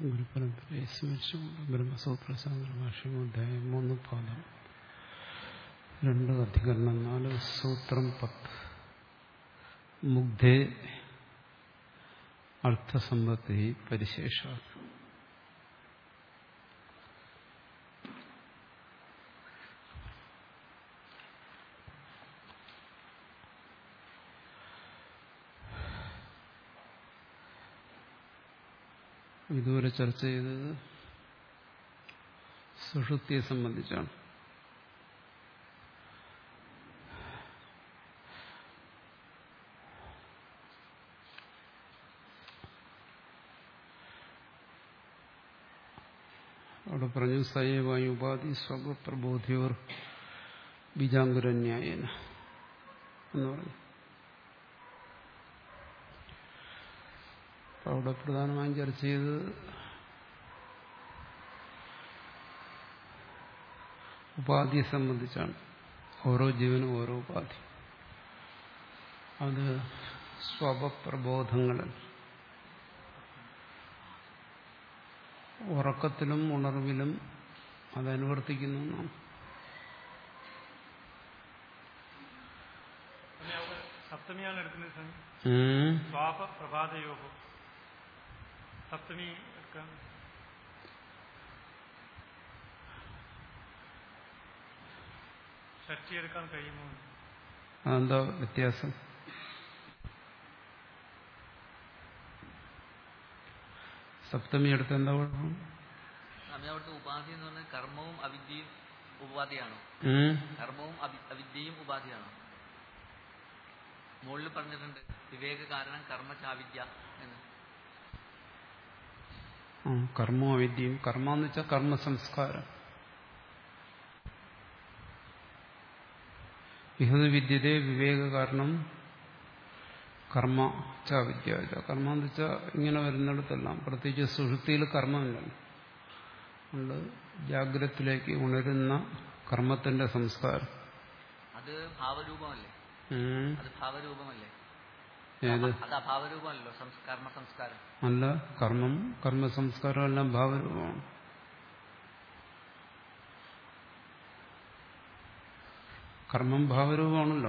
ഗുരുപരമ്പരയെ സ്മരിച്ചുകൊണ്ട് ബ്രഹ്മസൂത്ര സംഗ്രഭാഷ്യം അധ്യായം മൂന്ന് പാദം രണ്ട് അധികരണം നാല് സൂത്രം പത്ത് മുഗ്ധേ അർത്ഥസമ്പത്തി പരിശേഷ ഇതുവരെ ചർച്ച ചെയ്തത് സുഷുപ്തിയെ സംബന്ധിച്ചാണ് അവിടെ പറഞ്ഞു സയവായു ഉപാധി സ്വപ്രബോധിയോർ ബീജാങ്കുരന്യായന എന്ന് പറഞ്ഞു അവിടെ പ്രധാനമായും ചർച്ച ചെയ്തത് ഉപാധിയെ സംബന്ധിച്ചാണ് ഓരോ ജീവനും ഓരോ ഉപാധി അത് സ്വപ്രബോധങ്ങളിൽ ഉറക്കത്തിലും ഉണർവിലും അത് അനുവർത്തിക്കുന്നു എന്നാണ് സപ്തമിയാണ് എടുക്കുന്നത് സ്വാമി ഉം. സ്വാപ പ്രഭാതയോഗം സപ്തമി എടുക്കാം ഷഷ്ടി എടുക്കാൻ കഴിയുമോ അതെന്താ വ്യത്യാസം സപ്തമി എടുത്ത് എന്താ കുഴപ്പം സ്വാമി അവിടുത്തെ ഉപാധി എന്ന് പറഞ്ഞാൽ കർമ്മവും അവിദ്യയും ഉപാധിയാണോ ഉം. കർമ്മവും അവി- അവിദ്യയും ഉപാധിയാണോ മുകളിൽ പറഞ്ഞിട്ടുണ്ട് വിവേക കാരണം കർമ്മ ചാവിദ്യ എന്ന് ആ, കർമ്മവും അവിദ്യയും കർമ്മ എന്ന് വെച്ചാൽ കർമ്മ സംസ്കാരം ഇഹത് വിദ്യതേ വിവേക കാരണം കർമ്മ ച വിദ്യ കർമ്മ എന്ന് വെച്ചാൽ ഇങ്ങനെ വരുന്നിടത്തെല്ലാം പ്രത്യേകിച്ച് സുഷുപ്തിയിൽ കർമ്മമില്ലല്ലോ അതുകൊണ്ട് ജാഗ്രതത്തിലേക്ക് ഉണരുന്ന കർമ്മത്തിന്റെ സംസ്കാരം അത് ഭാവരൂപമല്ലേ ഉം. അത് ഭാവരൂപമല്ലേ ഏത് അത് അഭാവരൂപമല്ലോ സംസ്- കർമ്മ സംസ്കാരം അല്ല കർമ്മം കർമ്മ സംസ്കാരം എല്ലാം ഭാവരൂപമാണ് കർമ്മം ഭാവരൂപമാണല്ലോ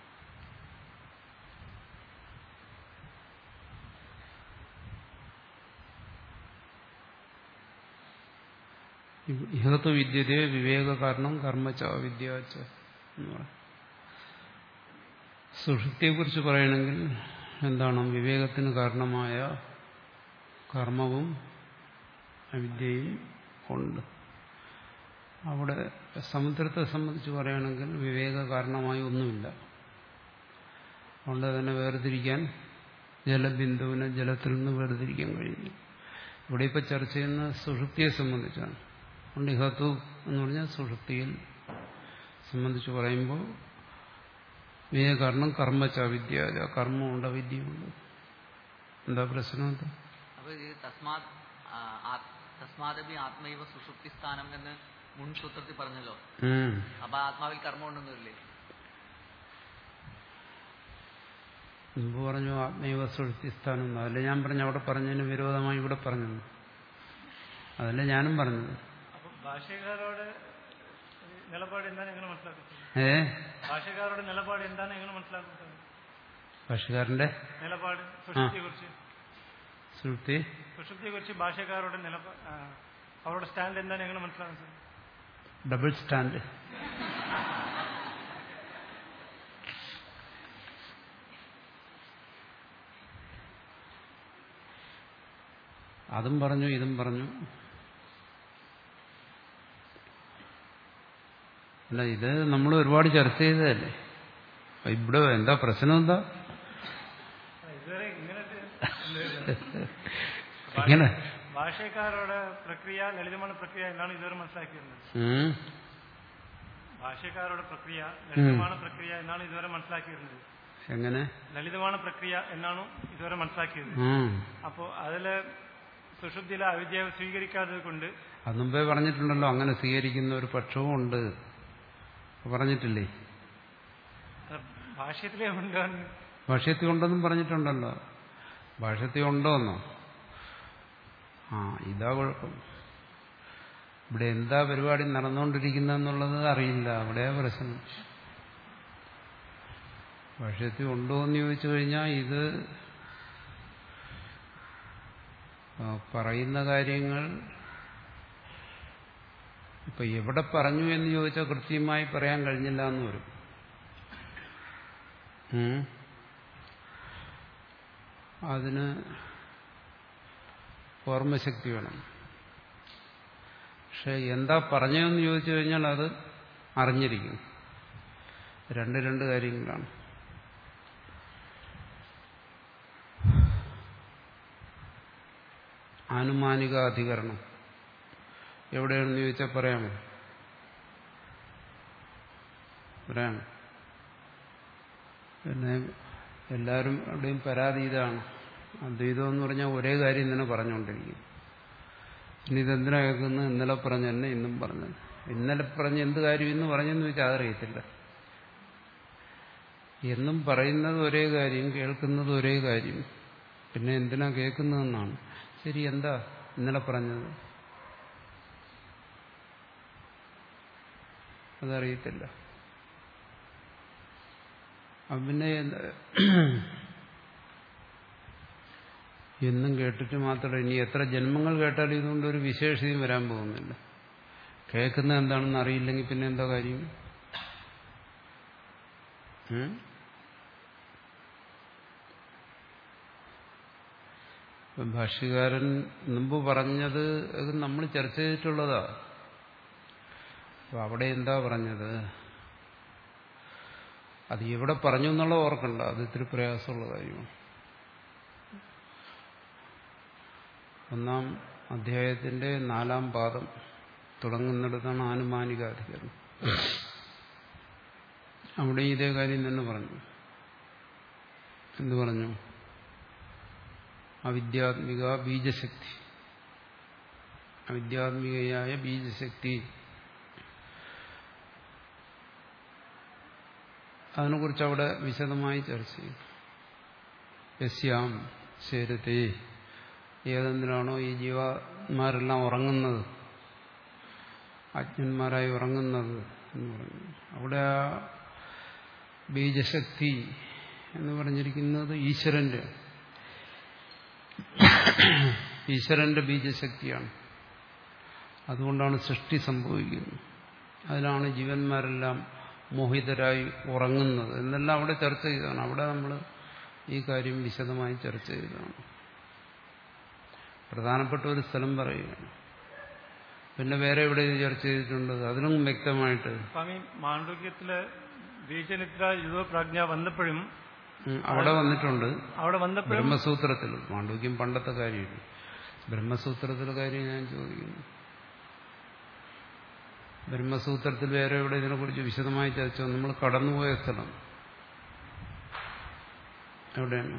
ഇഹത്ത് വിദ്യതേ വിവേക കാരണം കർമ്മച്ച വിദ്യാച്ച എന്ന് പറയും സുഷുപ്തിയെക്കുറിച്ച് പറയണമെങ്കിൽ എന്താണ് വിവേകത്തിന് കാരണമായ കർമ്മവും അവിദ്യയും ഉണ്ട് അവിടെ സമുദ്രത്തെ സംബന്ധിച്ച് പറയുകയാണെങ്കിൽ വിവേക കാരണമായി ഒന്നുമില്ല അതുകൊണ്ട് തന്നെ വേർതിരിക്കാൻ ജലബിന്ദുവിനെ ജലത്തിൽ നിന്ന് വേർതിരിക്കാൻ കഴിയില്ല ഇവിടെ ഇപ്പോൾ ചർച്ച ചെയ്യുന്ന സുഷുപ്തിയെ സംബന്ധിച്ചാണ് അതുകൊണ്ട് ഇഹത്തു എന്ന് പറഞ്ഞാൽ സുഷുപ്തിയിൽ സംബന്ധിച്ച് പറയുമ്പോൾ വിവേക കാരണം കർമ്മച്ച വിദ്യ കർമ്മമുണ്ട് അവിദ്യയുണ്ട് എന്താ പ്രശ്നം എന്താ അപ്പൊ ഈ തസ്മാത് ആ, ആ- തസ്മാദപി ആത്മൈവ സുഷുപ്തി സ്ഥാനം എന്ന് മുൻ സൂത്രത്തിൽ പറഞ്ഞല്ലോ ഉം. അപ്പൊ ആത്മാവിൽ കർമ്മം ഉണ്ടെന്നില്ലേ മുമ്പ് പറഞ്ഞു ആത്മീയ സുഷ്ടിസ്ഥാനം എന്ന്. അതല്ലേ ഞാൻ പറഞ്ഞു അവിടെ പറഞ്ഞതിന് വിരോധമായി ഇവിടെ പറഞ്ഞത് അതല്ലേ ഞാനും പറഞ്ഞത് അപ്പൊ ഭാഷകാരോട് നിലപാട് എന്താണ് എങ്ങനെ മനസ്സിലാക്കുന്നത് ഏ ഭാഷകാരുടെ നിലപാട് എന്താണ് എങ്ങനെ മനസ്സിലാക്കുന്നത് ഭാഷകാരന്റെ നിലപാട് സുഷുപ്തിയെ കുറിച്ച് സുഷ്ടി സുഷുപ്തിയെ കുറിച്ച് ഭാഷകാരുടെ നിലപാട് അവരുടെ സ്റ്റാൻഡ് എന്താണ് എങ്ങനെ മനസ്സിലാക്കുന്നത് ഡബിൾ സ്റ്റാൻഡ് അതും പറഞ്ഞു ഇതും പറഞ്ഞു അല്ല ഇത് നമ്മൾ ഒരുപാട് ചർച്ച ചെയ്തതല്ലേ അപ്പൊ ഇവിടെ എന്താ പ്രശ്നം എന്താ ഇതുവരെ ഇങ്ങനത്തെ ഇങ്ങനെ ഭാഷക്കാരുടെ പ്രക്രിയ ലളിതமான പ്രക്രിയ എന്നാണ് ഇതുവരെ മനസ്സിലാക്കിയിരുന്നത് ഉം. ഭാഷക്കാരുടെ പ്രക്രിയ ലളിതமான പ്രക്രിയ എന്നാണ് ഇതുവരെ മനസ്സിലാക്കിയിരുന്നത് എങ്ങനെ ലളിതமான പ്രക്രിയ എന്നാണ് ഇതുവരെ മനസ്സിലാക്കിയത് ഉം. അപ്പോൾ അതില് സുഷുപ്തിയിലെ അവിദ്യ സ്വീകരിക്കാത്തത് കൊണ്ട് അത് മുമ്പേ പറഞ്ഞിട്ടുണ്ടല്ലോ അങ്ങനെ സ്വീകരിക്കുന്ന ഒരു പക്ഷവും ഉണ്ട് പറഞ്ഞിട്ടില്ലേ അത് ഭാഷ്യത്തിലേ ഉണ്ടാകുന്ന ഭാഷ്യത്തിൽ ഉണ്ടെന്നും പറഞ്ഞിട്ടുണ്ടല്ലോ ഭാഷ്യത്തിൽ ഉണ്ടോന്നോ ആ ഇതാ കുഴപ്പം ഇവിടെ എന്താ പരിപാടി നടന്നുകൊണ്ടിരിക്കുന്നതെന്നുള്ളത് അറിയില്ല അവിടെ പ്രശ്നം ഭാഷ്യത്തിൽ ഉണ്ടോ എന്ന് ചോദിച്ചു കഴിഞ്ഞാൽ ഇത് ആ, പറയുന്ന കാര്യങ്ങൾ ഇപ്പൊ എവിടെ പറഞ്ഞു എന്ന് ചോദിച്ചാൽ കൃത്യമായി പറയാൻ കഴിഞ്ഞില്ല എന്ന് വരും ഉം. അതിന് ഓർമ്മശക്തി വേണം പക്ഷെ എന്താ പറഞ്ഞതെന്ന് ചോദിച്ചു കഴിഞ്ഞാൽ അത് അറിഞ്ഞിരിക്കും രണ്ട് രണ്ട് കാര്യങ്ങളാണ് ആനുമാനിക അധികരണം എവിടെയാണെന്ന് ചോദിച്ചാൽ പറയാമോ പറയാമോ പിന്നെ എല്ലാവരും അവിടെയും പരാതി ഇതാണ് അദ്വൈതം എന്ന് പറഞ്ഞാൽ ഒരേ കാര്യം തന്നെ പറഞ്ഞുകൊണ്ടിരിക്കും ഇനി ഇതെന്തിനാ കേൾക്കുന്നത് ഇന്നലെ പറഞ്ഞ തന്നെ ഇന്നും പറഞ്ഞത് ഇന്നലെ പറഞ്ഞ എന്ത് കാര്യം ഇന്ന് പറഞ്ഞെന്ന് വെച്ചാൽ അതറിയത്തില്ല എന്നും പറയുന്നത് ഒരേ കാര്യം കേൾക്കുന്നത് ഒരേ കാര്യം പിന്നെ എന്തിനാ കേൾക്കുന്നതെന്നാണ് ശരി എന്താ ഇന്നലെ പറഞ്ഞത് അതറിയത്തില്ല അപ്പം പിന്നെ എന്ത്- എന്നും കേട്ടിട്ട് മാത്രമല്ല ഇനി എത്ര ജന്മങ്ങൾ കേട്ടാലും ഇതുകൊണ്ട് ഒരു വിശേഷതയും വരാൻ പോകുന്നില്ല കേൾക്കുന്നത് എന്താണെന്ന് അറിയില്ലെങ്കിൽ പിന്നെ എന്താ കാര്യം ഉം? ഇപ്പം ഭാഷ്യകാരൻ മുമ്പ് പറഞ്ഞത് ഇത് നമ്മൾ ചർച്ച ചെയ്തിട്ടുള്ളതാ അപ്പൊ അവിടെ എന്താ പറഞ്ഞത് അത് എവിടെ പറഞ്ഞു എന്നുള്ള ഓർക്കണ്ട അത് ഇത്തിരി പ്രയാസമുള്ള കാര്യമാണ് ഒന്നാം അധ്യായത്തിന്റെ നാലാം പാദം തുടങ്ങുന്നിടത്താണ് ആനുമാനികാധികാരം അവിടെ ഇതേ കാര്യം തന്നെ പറഞ്ഞു എന്ത് പറഞ്ഞു അവിദ്യാത്മിക ബീജശക്തി അവിദ്യാത്മികയായ ബീജശക്തി അതിനെക്കുറിച്ച് അവിടെ വിശദമായി ചർച്ച ചെയ്യും യസ്യാം ശരത്തെ ഏതെന്തിനാണോ ഈ ജീവന്മാരെല്ലാം ഉറങ്ങുന്നത് അജ്ഞന്മാരായി ഉറങ്ങുന്നത് എന്ന് പറഞ്ഞു അവിടെ ആ ബീജശക്തി എന്ന് പറഞ്ഞിരിക്കുന്നത് ഈശ്വരന്റെ ഈശ്വരന്റെ ബീജശക്തിയാണ് അതുകൊണ്ടാണ് സൃഷ്ടി സംഭവിക്കുന്നത് അതിലാണ് ജീവന്മാരെല്ലാം മോഹിതരായി ഉറങ്ങുന്നത് എന്നെല്ലാം അവിടെ ചർച്ച ചെയ്തതാണ് അവിടെ നമ്മൾ ഈ കാര്യം വിശദമായി ചർച്ച ചെയ്തതാണ് പ്രധാനപ്പെട്ട ഒരു സ്ഥലം പറയുകയാണ് പിന്നെ വേറെ എവിടെ ഇത് ചർച്ച ചെയ്തിട്ടുണ്ട് അതിനും വ്യക്തമായിട്ട് സ്വാമി മാണ്ഡവ്യത്തില് ബീജനിദ്ര യുവപ്രാജ്ഞ വന്നപ്പോഴും ഉം, അവിടെ വന്നിട്ടുണ്ട് അവിടെ വന്നപ്പോഴും ബ്രഹ്മസൂത്രത്തിൽ മാണ്ഡവ്യം പണ്ടത്തെ കാര്യമില്ല ബ്രഹ്മസൂത്രത്തിലെ കാര്യം ഞാൻ ചോദിക്കുന്നു ബ്രഹ്മസൂത്രത്തിൽ വേറെ എവിടെ ഇതിനെക്കുറിച്ച് വിശദമായി ചർച്ച വന്നു. നമ്മൾ കടന്നുപോയ സ്ഥലം എവിടെയാണ്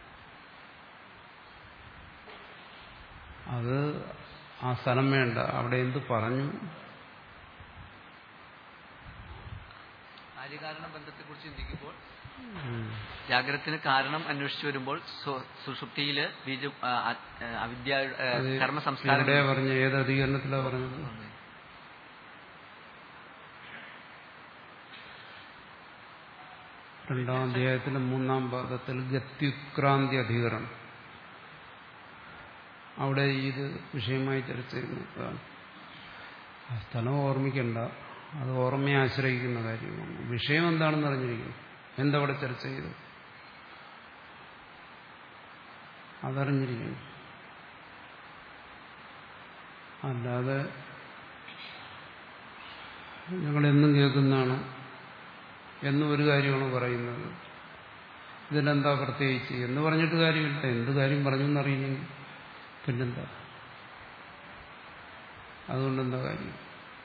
അത് ആ സ്ഥലം വേണ്ട അവിടെ എന്ത് പറഞ്ഞു കാര്യകാരണ ബന്ധത്തെക്കുറിച്ച് ചിന്തിക്കുമ്പോൾ ഉം. ജാഗ്രതത്തിന് കാരണം അന്വേഷിച്ചു വരുമ്പോൾ സു- സുഷുപ്തിയില് ബീജ ആ, ആ, അവിദ്യ ആ, അത് കർമ്മ സംസ്കാരം എവിടെയാ പറഞ്ഞ ഏത് അധികരണത്തിലാ പറഞ്ഞത് രണ്ടാം അധ്യായത്തിലെ മൂന്നാം പാദത്തിൽ ഗത്യുക്രാന്തി അധികരണം അവിടെ ഇത് വിഷയമായി ചർച്ച ചെയ്യുന്നതാണ് ആ സ്ഥലം ഓർമ്മിക്കണ്ട അത് ഓർമ്മയെ ആശ്രയിക്കുന്ന കാര്യമാണ് വിഷയം എന്താണെന്ന് അറിഞ്ഞിരിക്കുന്നു എന്തവിടെ ചർച്ച ചെയ്തു അതറിഞ്ഞിരിക്കുന്നു അല്ലാതെ ഞങ്ങളെന്നും കേൾക്കുന്നതാണ് എന്നും ഒരു കാര്യമാണ് പറയുന്നത് ഇതിലെന്താ പ്രത്യേകിച്ച് എന്ന് പറഞ്ഞിട്ട് കാര്യമില്ല എന്ത് കാര്യം പറഞ്ഞു എന്നറിയില്ലെങ്കിൽ പിന്നെന്താ അതുകൊണ്ടെന്താ കാര്യം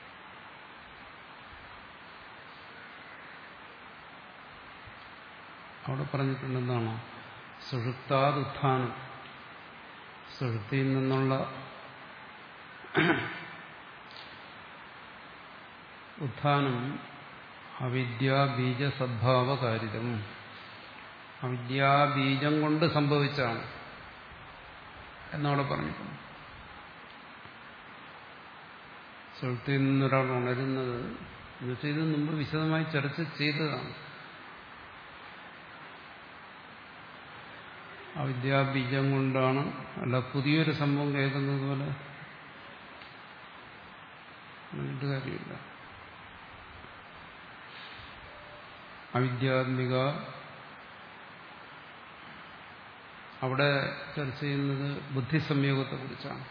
അവിടെ പറഞ്ഞിട്ടുണ്ടെന്നാണോ സുഷുപ്താതുത്ഥാനം സുഷുപ്തിയിൽ നിന്നുള്ള ഉത്ഥാനം അവിദ്യാബീജ സദ്ഭാവകാരിതം അവിദ്യാബീജം കൊണ്ട് സംഭവിച്ചാണ് എന്നവിടെ പറഞ്ഞിട്ടുണ്ട് സുഹൃത്തിൽ നിന്നൊരാൾ ഉണരുന്നത് എന്നുവെച്ചാൽ ഇത് മുമ്പ് വിശദമായി ചർച്ച ചെയ്തതാണ് ആ വിദ്യാബീജം കൊണ്ടാണ് അല്ല പുതിയൊരു സംഭവം കേൾക്കുന്നത് പോലെ എന്നിട്ട് കാര്യമില്ല അവിദ്യാത്മിക അവിടെ ചർച്ച ചെയ്യുന്നത് ബുദ്ധിസംയോഗത്തെക്കുറിച്ചാണ്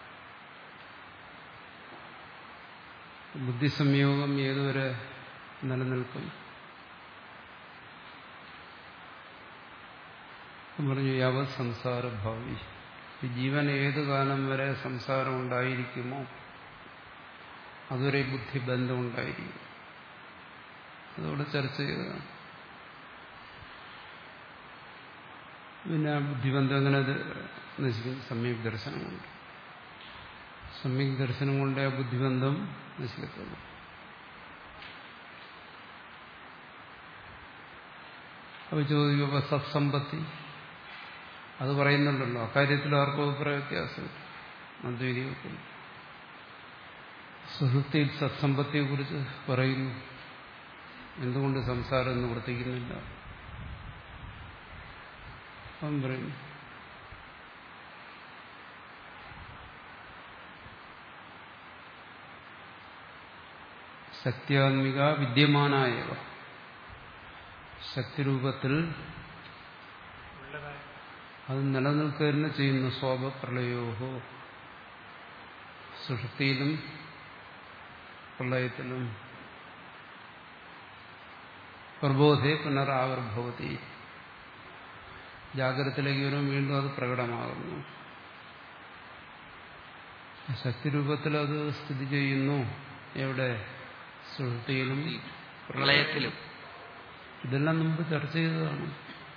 ബുദ്ധിസംയോഗം ഏതുവരെ നിലനിൽക്കും പറഞ്ഞു യാവത് സംസാരഭാവി ഈ ജീവൻ ഏതു കാലം വരെ സംസാരം ഉണ്ടായിരിക്കുമോ അതുവരെ ബുദ്ധിബന്ധം ഉണ്ടായിരിക്കും അതോടെ ചർച്ച ചെയ്തതാണ് പിന്നെ ആ ബുദ്ധിബന്ധം എങ്ങനെ അത് നശിക്കും സമ്യക് ദർശനം കൊണ്ട് സമ്യക് ദർശനം കൊണ്ട് ആ ബുദ്ധിബന്ധം നശിക്കത്തുള്ളൂ അപ്പൊ ചോദിക്കുമ്പോ സത്സമ്പത്തി അത് പറയുന്നുണ്ടല്ലോ അക്കാര്യത്തിൽ ആർക്കും അഭിപ്രായ വ്യത്യാസമില്ല അദ്വൈതികത്തിൽ സുഹൃത്തിയിൽ സത്സമ്പത്തിയെക്കുറിച്ച് പറയുന്നു എന്തുകൊണ്ട് സംസാരം നിവർത്തിക്കുന്നില്ല അവൻ പറയുന്നു ശക്തിയാത്മിക വിദ്യമാനായവ ശക്തിരൂപത്തിൽ ഉള്ളതായി അത് നിലനിൽക്കുക തന്നെ ചെയ്യുന്നു സ്വാപപ്രളയോഹോ സുഷുപ്തിയിലും പ്രളയത്തിലും പ്രബോധേ പുനരാവിർഭവതി ജാഗ്രതത്തിലേക്ക് വരും വീണ്ടും അത് പ്രകടമാകുന്നു ശക്തിരൂപത്തിൽ അത് സ്ഥിതി ചെയ്യുന്നു എവിടെ സുഷുപ്തിയിലും പ്രളയത്തിലും ഇതെല്ലാം മുമ്പ് ചർച്ച ചെയ്തതാണ്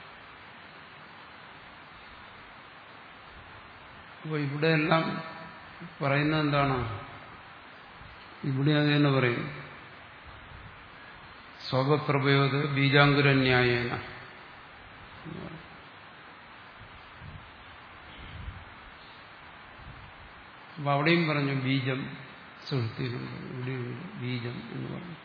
അപ്പോൾ ഇവിടെയെല്ലാം പറയുന്നത് എന്താണ് ഇവിടെ അത് തന്നെ പറയും സ്വപ്രപയോത് ബീജാങ്കുരന്യായേന എന്ന് പറയും. അപ്പൊ അവിടെയും പറഞ്ഞു ബീജം സുഹൃത്തിയിലുണ്ട് ഇവിടെയുണ്ട് ബീജം എന്ന് പറഞ്ഞു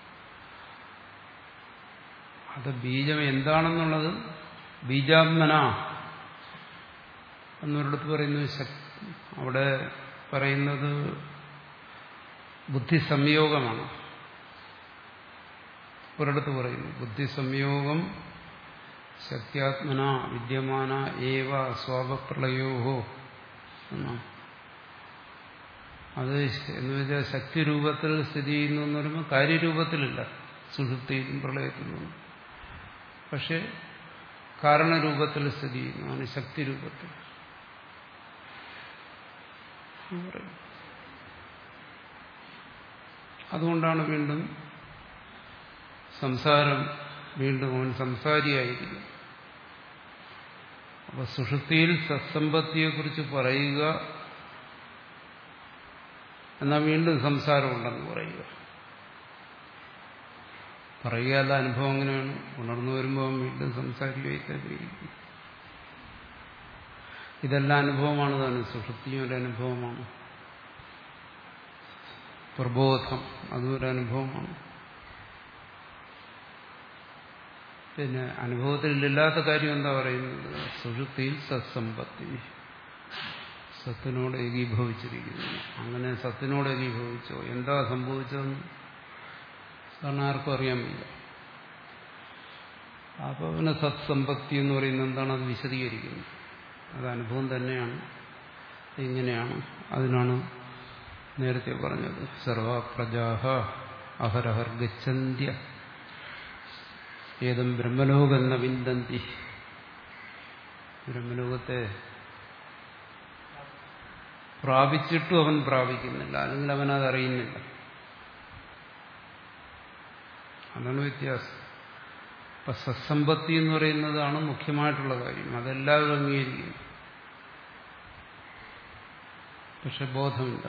അത് ബീജം എന്താണെന്നുള്ളത് ബീജാത്മന എന്നൊരിടത്ത് പറയുന്നു ശക്- അവിടെ പറയുന്നത് ബുദ്ധി സംയോഗമാണ് ഒരിടത്ത് പറയുന്നു ബുദ്ധി സംയോഗം ശക്തിയാത്മന വിദ്യമാന ഏവ സ്വാപപ്രളയോഹോ എന്നാണ് അത് എന്ന് വെച്ചാൽ ശക്തിരൂപത്തിൽ സ്ഥിതി ചെയ്യുന്നു എന്ന് പറയുമ്പോൾ കാര്യരൂപത്തിലില്ല സുഷുപ്തിയിലും പ്രളയത്തിലും പക്ഷെ കാരണരൂപത്തിൽ സ്ഥിതി ചെയ്യുന്നു ആണ് ശക്തിരൂപത്തിൽ എന്ന് പറയും. അതുകൊണ്ടാണ് വീണ്ടും സംസാരം വീണ്ടും അവൻ സംസാരിയായിരിക്കും അപ്പൊ സുഷുപ്തിയിൽ സത്സമ്പത്തിയെക്കുറിച്ച് പറയുക എന്നാൽ വീണ്ടും സംസാരമുണ്ടെന്ന് പറയുക പറയുകയല്ല അനുഭവം അങ്ങനെയാണ് ഉണർന്നു വരുമ്പോൾ അവൻ വീണ്ടും സംസാരിക്കുകയായി തന്നെ ഇതെല്ലാം അനുഭവമാണ് തന്നെ സുഷുപ്തിയും ഒരു അനുഭവമാണ് പ്രബോധം അതും ഒരു അനുഭവമാണ് പിന്നെ അനുഭവത്തിലില്ലാത്ത കാര്യം എന്താ പറയുന്നത് സുഷുപ്തിയിൽ സത്സമ്പത്തി സത്തിനോട് ഏകീഭവിച്ചിരിക്കുന്നു അങ്ങനെ സത്തിനോട് ഏകീഭവിച്ചോ എന്താ സംഭവിച്ചതെന്ന് കാരണം ആർക്കും അറിയാൻ വയ്യ അപ്പോൾ പിന്നെ സത്സമ്പത്തി എന്ന് പറയുന്നത് എന്താണ് അത് വിശദീകരിക്കുന്നത് അത് അനുഭവം തന്നെയാണ് ഇങ്ങനെയാണ് അതിനാണ് നേരത്തെ പറഞ്ഞത് സർവ പ്രജാഹ അഹരഹർ ഗച്ഛന്ത്യ ഏതും ബ്രഹ്മലോകെന്ന വിന്ദന്തി ബ്രഹ്മലോകത്തെ പ്രാപിച്ചിട്ടും അവൻ പ്രാപിക്കുന്നില്ല അല്ലെങ്കിൽ അവൻ അതറിയുന്നില്ല അതാണ് വ്യത്യാസം അപ്പൊ സത്സമ്പത്തി എന്ന് പറയുന്നതാണ് മുഖ്യമായിട്ടുള്ള കാര്യം അതെല്ലാവരും അംഗീകരിക്കുന്നു പക്ഷെ ബോധമില്ല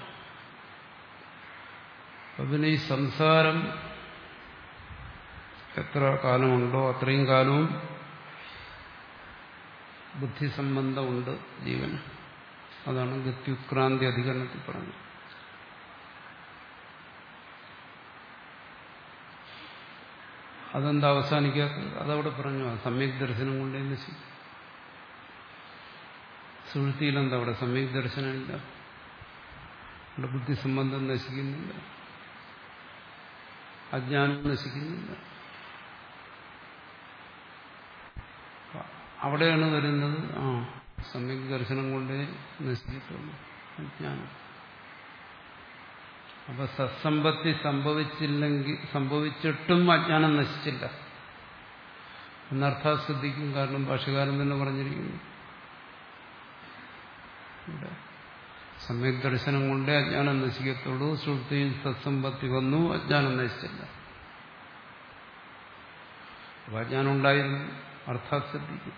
അപ്പൊ പിന്നെ ഈ സംസാരം എത്ര കാലമുണ്ടോ അത്രയും കാലവും ബുദ്ധി സംബന്ധമുണ്ട് ജീവന് അതാണ് ഗത്യുക്രാന്തി അധികരണത്തിൽ പറഞ്ഞത് അതെന്താ അവസാനിക്കാത്തത് അതവിടെ പറഞ്ഞു ആ സമ്യക് ദർശനം കൊണ്ടേ നശിക്കും സുഹൃത്തിയിലെന്താ അവിടെ സമ്യക് ദർശനമില്ല അവിടെ ബുദ്ധി സംബന്ധം നശിക്കുന്നില്ല അജ്ഞാനം നശിക്കുന്നില്ല അവിടെയാണ് വരുന്നത് ആ സമ്യക് ദർശനം കൊണ്ടേ നശിച്ചിട്ടുള്ളൂ അജ്ഞാനം അപ്പൊ സത്സമ്പത്തി സംഭവിച്ചില്ലെങ്കിൽ സംഭവിച്ചിട്ടും അജ്ഞാനം നശിച്ചില്ല എന്നർത്ഥം ശ്രദ്ധിക്കും കാരണം ഭാഷകാരൻ തന്നെ പറഞ്ഞിരിക്കുന്നു ഇവിടെ സമ്യക് ദർശനം കൊണ്ടേ അജ്ഞാനം നശിക്കത്തുള്ളൂ ശ്രുതിയിൽ സത്സമ്പത്തി വന്നു അജ്ഞാനം നശിച്ചില്ല അപ്പൊ അജ്ഞാനം ഉണ്ടായിരുന്നു അർത്ഥാ ശ്രദ്ധിക്കും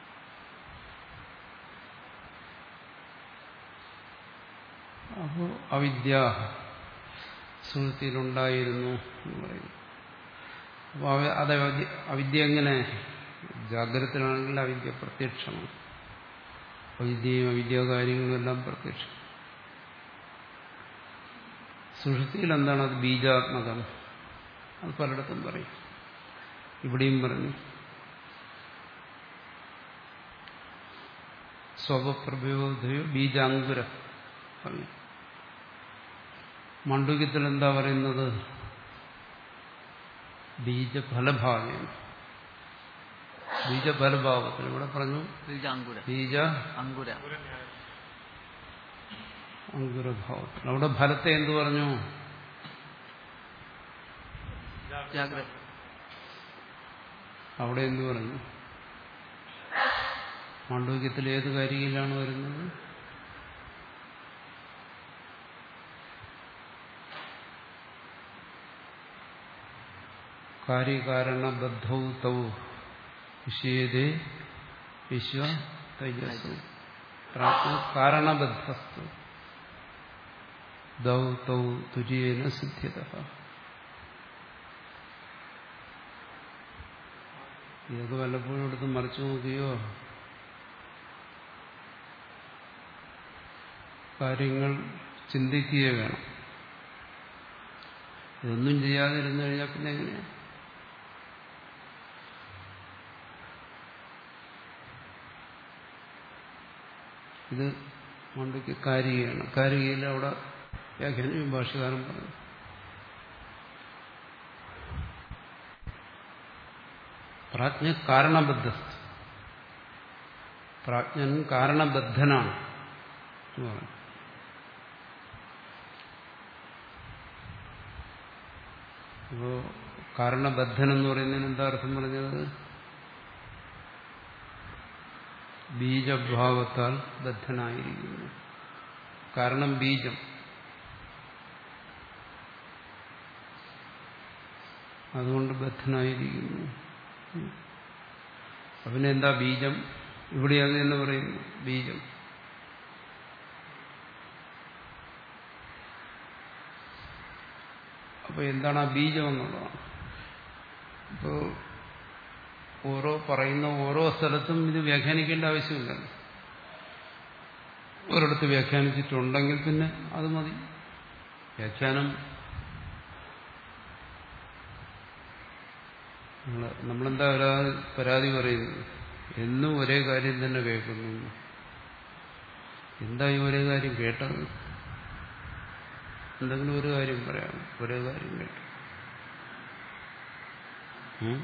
അപ്പോ അവിദ്യ സുഹൃത്തിയിലുണ്ടായിരുന്നു എന്ന് പറയുന്നു അപ്പോൾ അത് അവിദ്യ എങ്ങനെ ജാഗ്രതത്തിലാണെങ്കിൽ അവിദ്യ പ്രത്യക്ഷമാണ് അവിദ്യയും അവിദ്യ കാര്യങ്ങളും എല്ലാം പ്രത്യക്ഷം സുഷുതിയിൽ എന്താണ് അത് ബീജാത്മകം അത് പലയിടത്തും പറയും ഇവിടെയും പറഞ്ഞു സ്വപ്രബോധയോ ബീജാങ്കുര പറഞ്ഞു മണ്ഡുക്യത്തിൽ എന്താ പറയുന്നത് ബീജഫലഭാവം ബീജഫലഭാവത്തിൽ ഇവിടെ പറഞ്ഞു ബീജാങ്കുര ബീജ അങ്കുര അങ്കുരഭാവത്തിൽ അവിടെ ഫലത്തെ എന്തു പറഞ്ഞു ജാഗ്രത അവിടെ എന്തു പറഞ്ഞു മാണ്ഡവ്യത്തിൽ ഏത് കാരികയിലാണ് വരുന്നത് കാര്യകാരണബദ്ധൗ തൗ വിഷയേതേ വിശ്വ തൈജസ്സു കാരണബദ്ധസ്തു ദൗ തൗ തുര്യേന സിദ്ധ്യത ഇതൊക്കെ വല്ലപ്പോഴും എടുത്ത് മറിച്ചു നോക്കുകയോ കാര്യങ്ങൾ ചിന്തിക്കുകയോ വേണം ഇതൊന്നും ചെയ്യാതിരുന്നു കഴിഞ്ഞാൽ പിന്നെ എങ്ങനെയാ ഇത് മണ്ടയ്ക്ക് കാരികയാണ് കാരികയിൽ അവിടെ വ്യാഖ്യാനം ഭാഷകാരൻ പറഞ്ഞു പ്രാജ്ഞ കാരണബദ്ധസ്ഥ പ്രാജ്ഞൻ കാരണബദ്ധനാണ് എന്ന് പറഞ്ഞു അപ്പോ കാരണബദ്ധൻ എന്ന് പറയുന്നതിന് എന്താ അർത്ഥം പറഞ്ഞത് ബീജഭാവത്താൽ ബദ്ധനായിരിക്കുന്നു കാരണം ബീജം അതുകൊണ്ട് ബദ്ധനായിരിക്കുന്നു അവനെന്താ ബീജം ഇവിടെ അത് എന്ന് പറയുന്നു ബീജം അപ്പൊ എന്താണ് ആ ബീജം എന്നുള്ളതാണ് ഇപ്പോ ഓരോ പറയുന്ന ഓരോ സ്ഥലത്തും ഇത് വ്യാഖ്യാനിക്കേണ്ട ആവശ്യമില്ലല്ലോ ഒരിടത്ത് വ്യാഖ്യാനിച്ചിട്ടുണ്ടെങ്കിൽ പിന്നെ അത് മതി വ്യാഖ്യാനം നമ്മള് നമ്മളെന്താ ഒരാൾ പരാതി പറയുന്നത് എന്നും ഒരേ കാര്യം തന്നെ കേൾക്കുന്നു എന്താ ഈ ഒരേ കാര്യം കേട്ടത് എന്തെങ്കിലും ഒരു കാര്യം പറയാം ഒരേ കാര്യം കേട്ടു ഉം?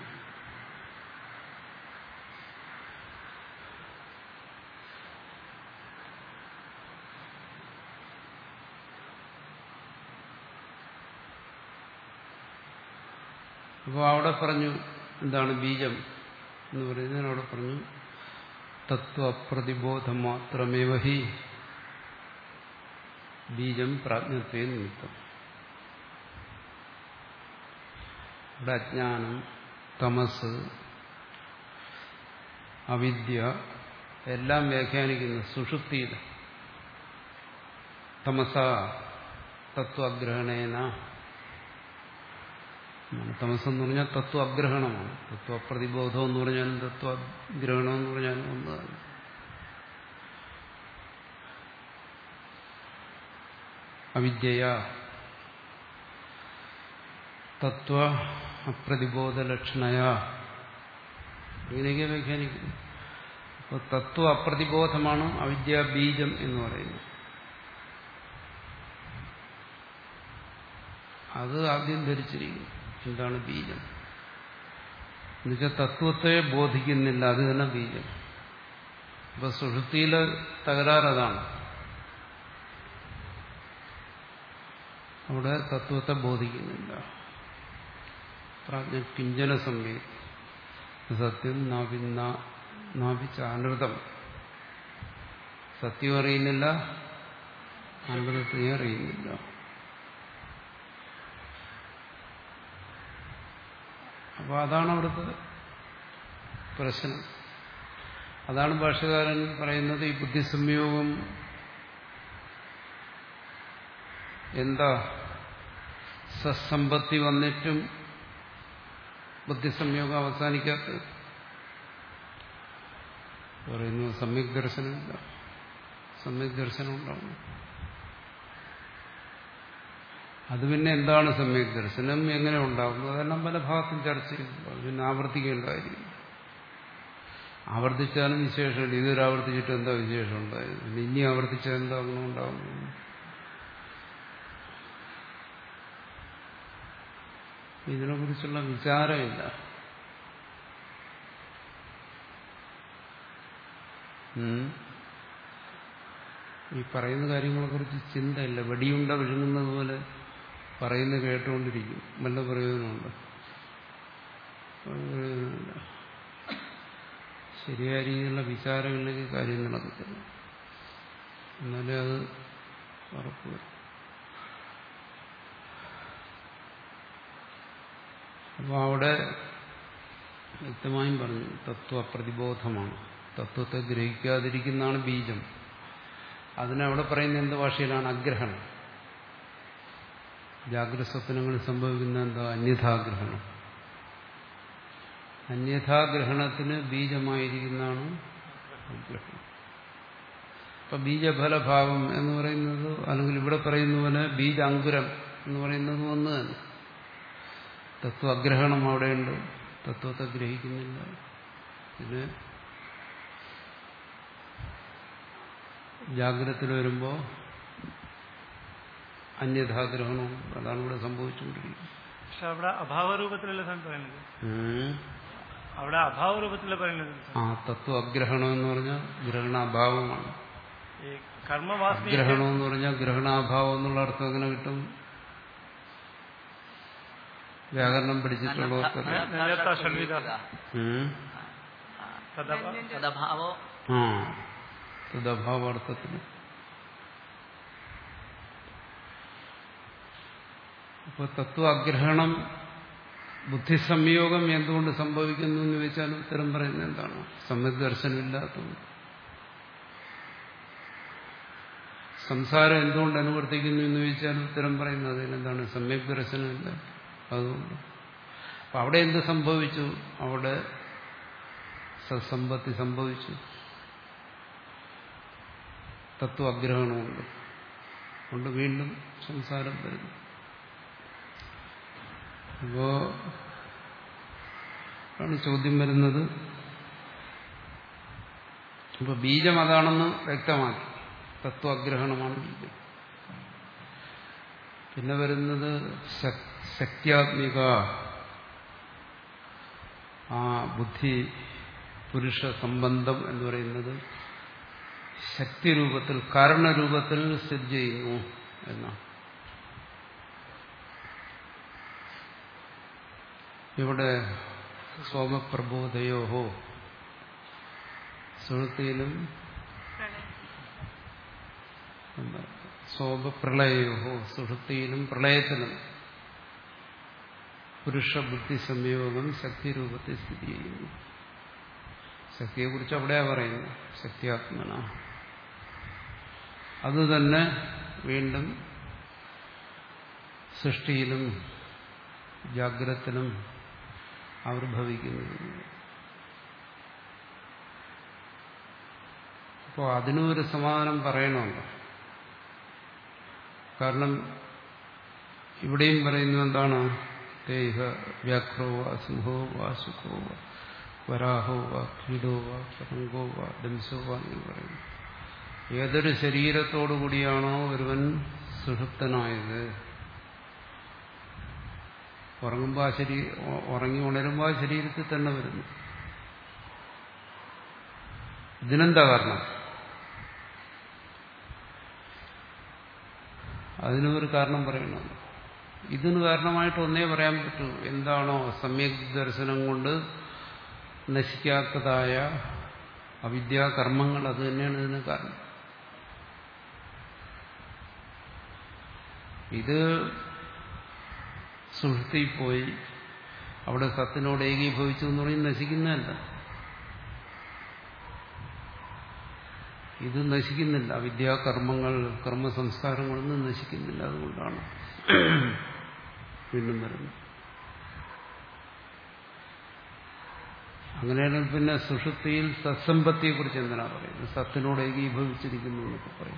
അപ്പോൾ അവിടെ പറഞ്ഞു എന്താണ് ബീജം എന്ന് പറയുന്നതിന് അവിടെ പറഞ്ഞു തത്വപ്രതിബോധം മാത്രമേവ ഹി ബീജം പ്രാജ്ഞത്വേ നിമിത്തം ഇവിടെ അജ്ഞാനം തമസ് അവിദ്യ എല്ലാം വ്യാഖ്യാനിക്കുന്നു സുഷുപ്തിയിൽ തമസ തത്വഗ്രഹണേന തമസ് എന്ന് പറഞ്ഞാൽ തത്വ അഗ്രഹണമാണ് തത്വപ്രതിബോധം എന്ന് പറഞ്ഞാലും തത്വഗ്രഹണം എന്ന് പറഞ്ഞാലും ഒന്നാണ് അവിദ്യയ തത്വ അപ്രതിബോധ ലക്ഷണയ ഇങ്ങനെയൊക്കെ വ്യാഖ്യാനിക്കുന്നു അപ്പോൾ തത്വ അപ്രതിബോധമാണ് അവിദ്യാബീജം എന്ന് പറയുന്നത് അത് ആദ്യം ധരിച്ചിരിക്കുന്നു എന്താണ് ബീജം എന്നുവെച്ചാൽ തത്വത്തെ ബോധിക്കുന്നില്ല അത് തന്നെ ബീജം അപ്പൊ സുഷുതിയിലെ തകരാറതാണ് അവിടെ തത്വത്തെ ബോധിക്കുന്നില്ല പ്രാജ്ഞ കിഞ്ചന സംവേദി സത്യം നാഭിച്ച അനൃതം സത്യം അറിയുന്നില്ല അനൃതത്തെ അറിയുന്നില്ല അപ്പോൾ അതാണ് അവിടുത്തെ പ്രശ്നം അതാണ് ഭാഷകാരൻ പറയുന്നത് ഈ ബുദ്ധിസംയോഗം എന്താ സസമ്പത്തി വന്നിട്ടും ബുദ്ധിസംയോഗം അവസാനിക്കാത്ത പറയുന്നു സമ്യക് ദർശനമില്ല സമ്യക് ദർശനം ഉണ്ടാവും അത് പിന്നെ എന്താണ് സമ്യക് ദർശനം എങ്ങനെ ഉണ്ടാകുന്നു അതെല്ലാം പല ഭാഗത്തും ചർച്ച ചെയ്തു അത് പിന്നെ ആവർത്തിക്കേണ്ടതായിരിക്കും ആവർത്തിച്ചാലും വിശേഷമില്ല ഇതൊരു ആവർത്തിച്ചിട്ട് എന്താ വിശേഷം ഉണ്ടായത് പിന്നെ ഇനി ആവർത്തിച്ചാൽ എന്താ അങ്ങനെ ഉണ്ടാകുന്നു ഇതിനെക്കുറിച്ചുള്ള വിചാരമില്ല ഈ പറയുന്ന കാര്യങ്ങളെക്കുറിച്ച് ചിന്തയില്ല വെടിയുണ്ട വിഴുങ്ങുന്നത് പോലെ പറയുന്നത് കേട്ടുകൊണ്ടിരിക്കും വല്ല പ്രയോജനമുണ്ട് പ്രയോജനമില്ല ശരിയായ രീതിയിലുള്ള വിചാരങ്ങളിലേക്ക് കാര്യം നടക്കത്തില്ല എന്നാലേ അത് ഉറപ്പ് വരും അപ്പോൾ അവിടെ വ്യക്തമായും പറഞ്ഞു തത്വ പ്രതിബോധമാണ് തത്വത്തെ ഗ്രഹിക്കാതിരിക്കുന്നതാണ് ബീജം അതിനവിടെ പറയുന്ന എന്ത് ഭാഷയിലാണ് അഗ്രഹണം ജാഗ്രത സ്വപ്നങ്ങളിൽ സംഭവിക്കുന്ന എന്താ അന്യഥാഗ്രഹണം അന്യഥാഗ്രഹണത്തിന് ബീജമായിരിക്കുന്നതാണ് അഗ്രഹണം അപ്പൊ ബീജഫലഭാവം എന്ന് പറയുന്നത് അല്ലെങ്കിൽ ഇവിടെ പറയുന്ന പോലെ ബീജ അങ്കുരം എന്ന് പറയുന്നത് ഒന്ന് തന്നെ തത്വഗ്രഹണം അവിടെയുണ്ട് തത്വത്തെ ഗ്രഹിക്കുന്നില്ല ഇത് ജാഗ്രതത്തിൽ വരുമ്പോൾ അന്യഥാഗ്രഹണവും അതാണ് ഇവിടെ സംഭവിച്ചുകൊണ്ടിരിക്കുന്നത് പക്ഷെ അവിടെ അഭാവരൂപത്തിലല്ല സാർ പറയുന്നത് ഉം. അവിടെ അഭാവരൂപത്തിലല്ല പറയുന്നത് ആ തത്വ അഗ്രഹണം എന്ന് പറഞ്ഞാൽ ഗ്രഹണാഭാവമാണ് ഈ കർമ്മവാസന അഗ്രഹണം എന്ന് പറഞ്ഞാൽ ഗ്രഹണാഭാവം എന്നുള്ള അർത്ഥം എങ്ങനെ കിട്ടും വ്യാകരണം പഠിച്ചിട്ടുള്ളവർക്കറിയാം നിലത്ത ഷഡ്വിധ. ഉം. തദഭാവോ ആ തദ്ഭാവാർത്ഥത്തിൽ അപ്പോൾ തത്വാഗ്രഹണം ബുദ്ധിസംയോഗം എന്തുകൊണ്ട് സംഭവിക്കുന്നു എന്ന് ചോദിച്ചാൽ ഉത്തരം പറയുന്നത് എന്താണ് സമ്യക് ദർശനമില്ലാത്തതുകൊണ്ട് സംസാരം എന്തുകൊണ്ട് അനുവർത്തിക്കുന്നു എന്ന് ചോദിച്ചാൽ ഉത്തരം പറയുന്നത് എന്താണ് സമ്യക് ദർശനമില്ല അതുകൊണ്ട് അപ്പൊ അവിടെ എന്ത് സംഭവിച്ചു അവിടെ സത്സമ്പത്തി സംഭവിച്ചു തത്വാഗ്രഹണമുണ്ട് കൊണ്ട് വീണ്ടും സംസാരം വരുന്നു അപ്പോ ആണ് ചോദ്യം വരുന്നത് അപ്പൊ ബീജം അതാണെന്ന് വ്യക്തമാക്കി തത്വാഗ്രഹണമാണ് ബീജം പിന്നെ വരുന്നത് ശക്- ശക്തിയാത്മിക ആ ബുദ്ധി പുരുഷ സംബന്ധം എന്ന് പറയുന്നത് ശക്തിരൂപത്തിൽ കാരണരൂപത്തിൽ സ്ഥിതി ചെയ്യുന്നു എന്നാണ് ഇവിടെ സോമപ്രബോധയോഹോ സുഹൃത്തിയിലും സോമപ്രളയോഹോ സുഹൃത്തിയിലും പ്രളയത്തിലും പുരുഷബുദ്ധി സംയോഗം ശക്തിരൂപത്തിൽ സ്ഥിതി ചെയ്യുന്നു ശക്തിയെക്കുറിച്ച് അവിടെയാ പറയുന്നത് ശക്തിയാത്മന അതുതന്നെ വീണ്ടും സൃഷ്ടിയിലും ജാഗ്രത്തിലും ആവിർഭവിക്കുന്നു അപ്പോൾ അതിനും ഒരു സമാധാനം പറയണമല്ലോ കാരണം ഇവിടെയും പറയുന്നത് എന്താണ് തേഹ വ്യാഘ്രോ വാ സിംഹോ വാ സുഖോ വാ വരാഹോ വാ കീടോ വാ പതങ്കോ വാ ദംശോ വാ എന്ന് പറയുന്നു ഏതൊരു ശരീരത്തോടു കൂടിയാണോ ഒരുവൻ സുഷുപ്തനായത് ഉറങ്ങുമ്പോൾ ആ ശരീ ഉറങ്ങി ഉണരുമ്പോൾ ആ ശരീരത്തിൽ തന്നെ വരുന്നു ഇതിനെന്താ കാരണം അതിനും ഒരു കാരണം പറയണം ഇതിന് കാരണമായിട്ട് ഒന്നേ പറയാൻ പറ്റൂ എന്താണോ സമ്യക് ദർശനം കൊണ്ട് നശിക്കാത്തതായ അവിദ്യാകർമ്മങ്ങൾ അത് തന്നെയാണ് ഇതിന് കാരണം ഇത് സുഹൃത്തി പോയി അവിടെ സത്തിനോട് ഏകീഭവിച്ചു എന്ന് പറഞ്ഞ് നശിക്കുന്നതല്ല ഇത് നശിക്കുന്നില്ല വിദ്യാകർമ്മങ്ങൾ കർമ്മസംസ്കാരങ്ങളൊന്നും നശിക്കുന്നില്ല അതുകൊണ്ടാണ് വീണ്ടും വരുന്നത് അങ്ങനെയാണെങ്കിൽ പിന്നെ സുഷുപ്തിയിൽ സത്സമ്പത്തിയെക്കുറിച്ച് എന്തിനാ പറയുന്നത് സത്തിനോട് ഏകീഭവിച്ചിരിക്കുന്നു എന്നൊക്കെ പറയും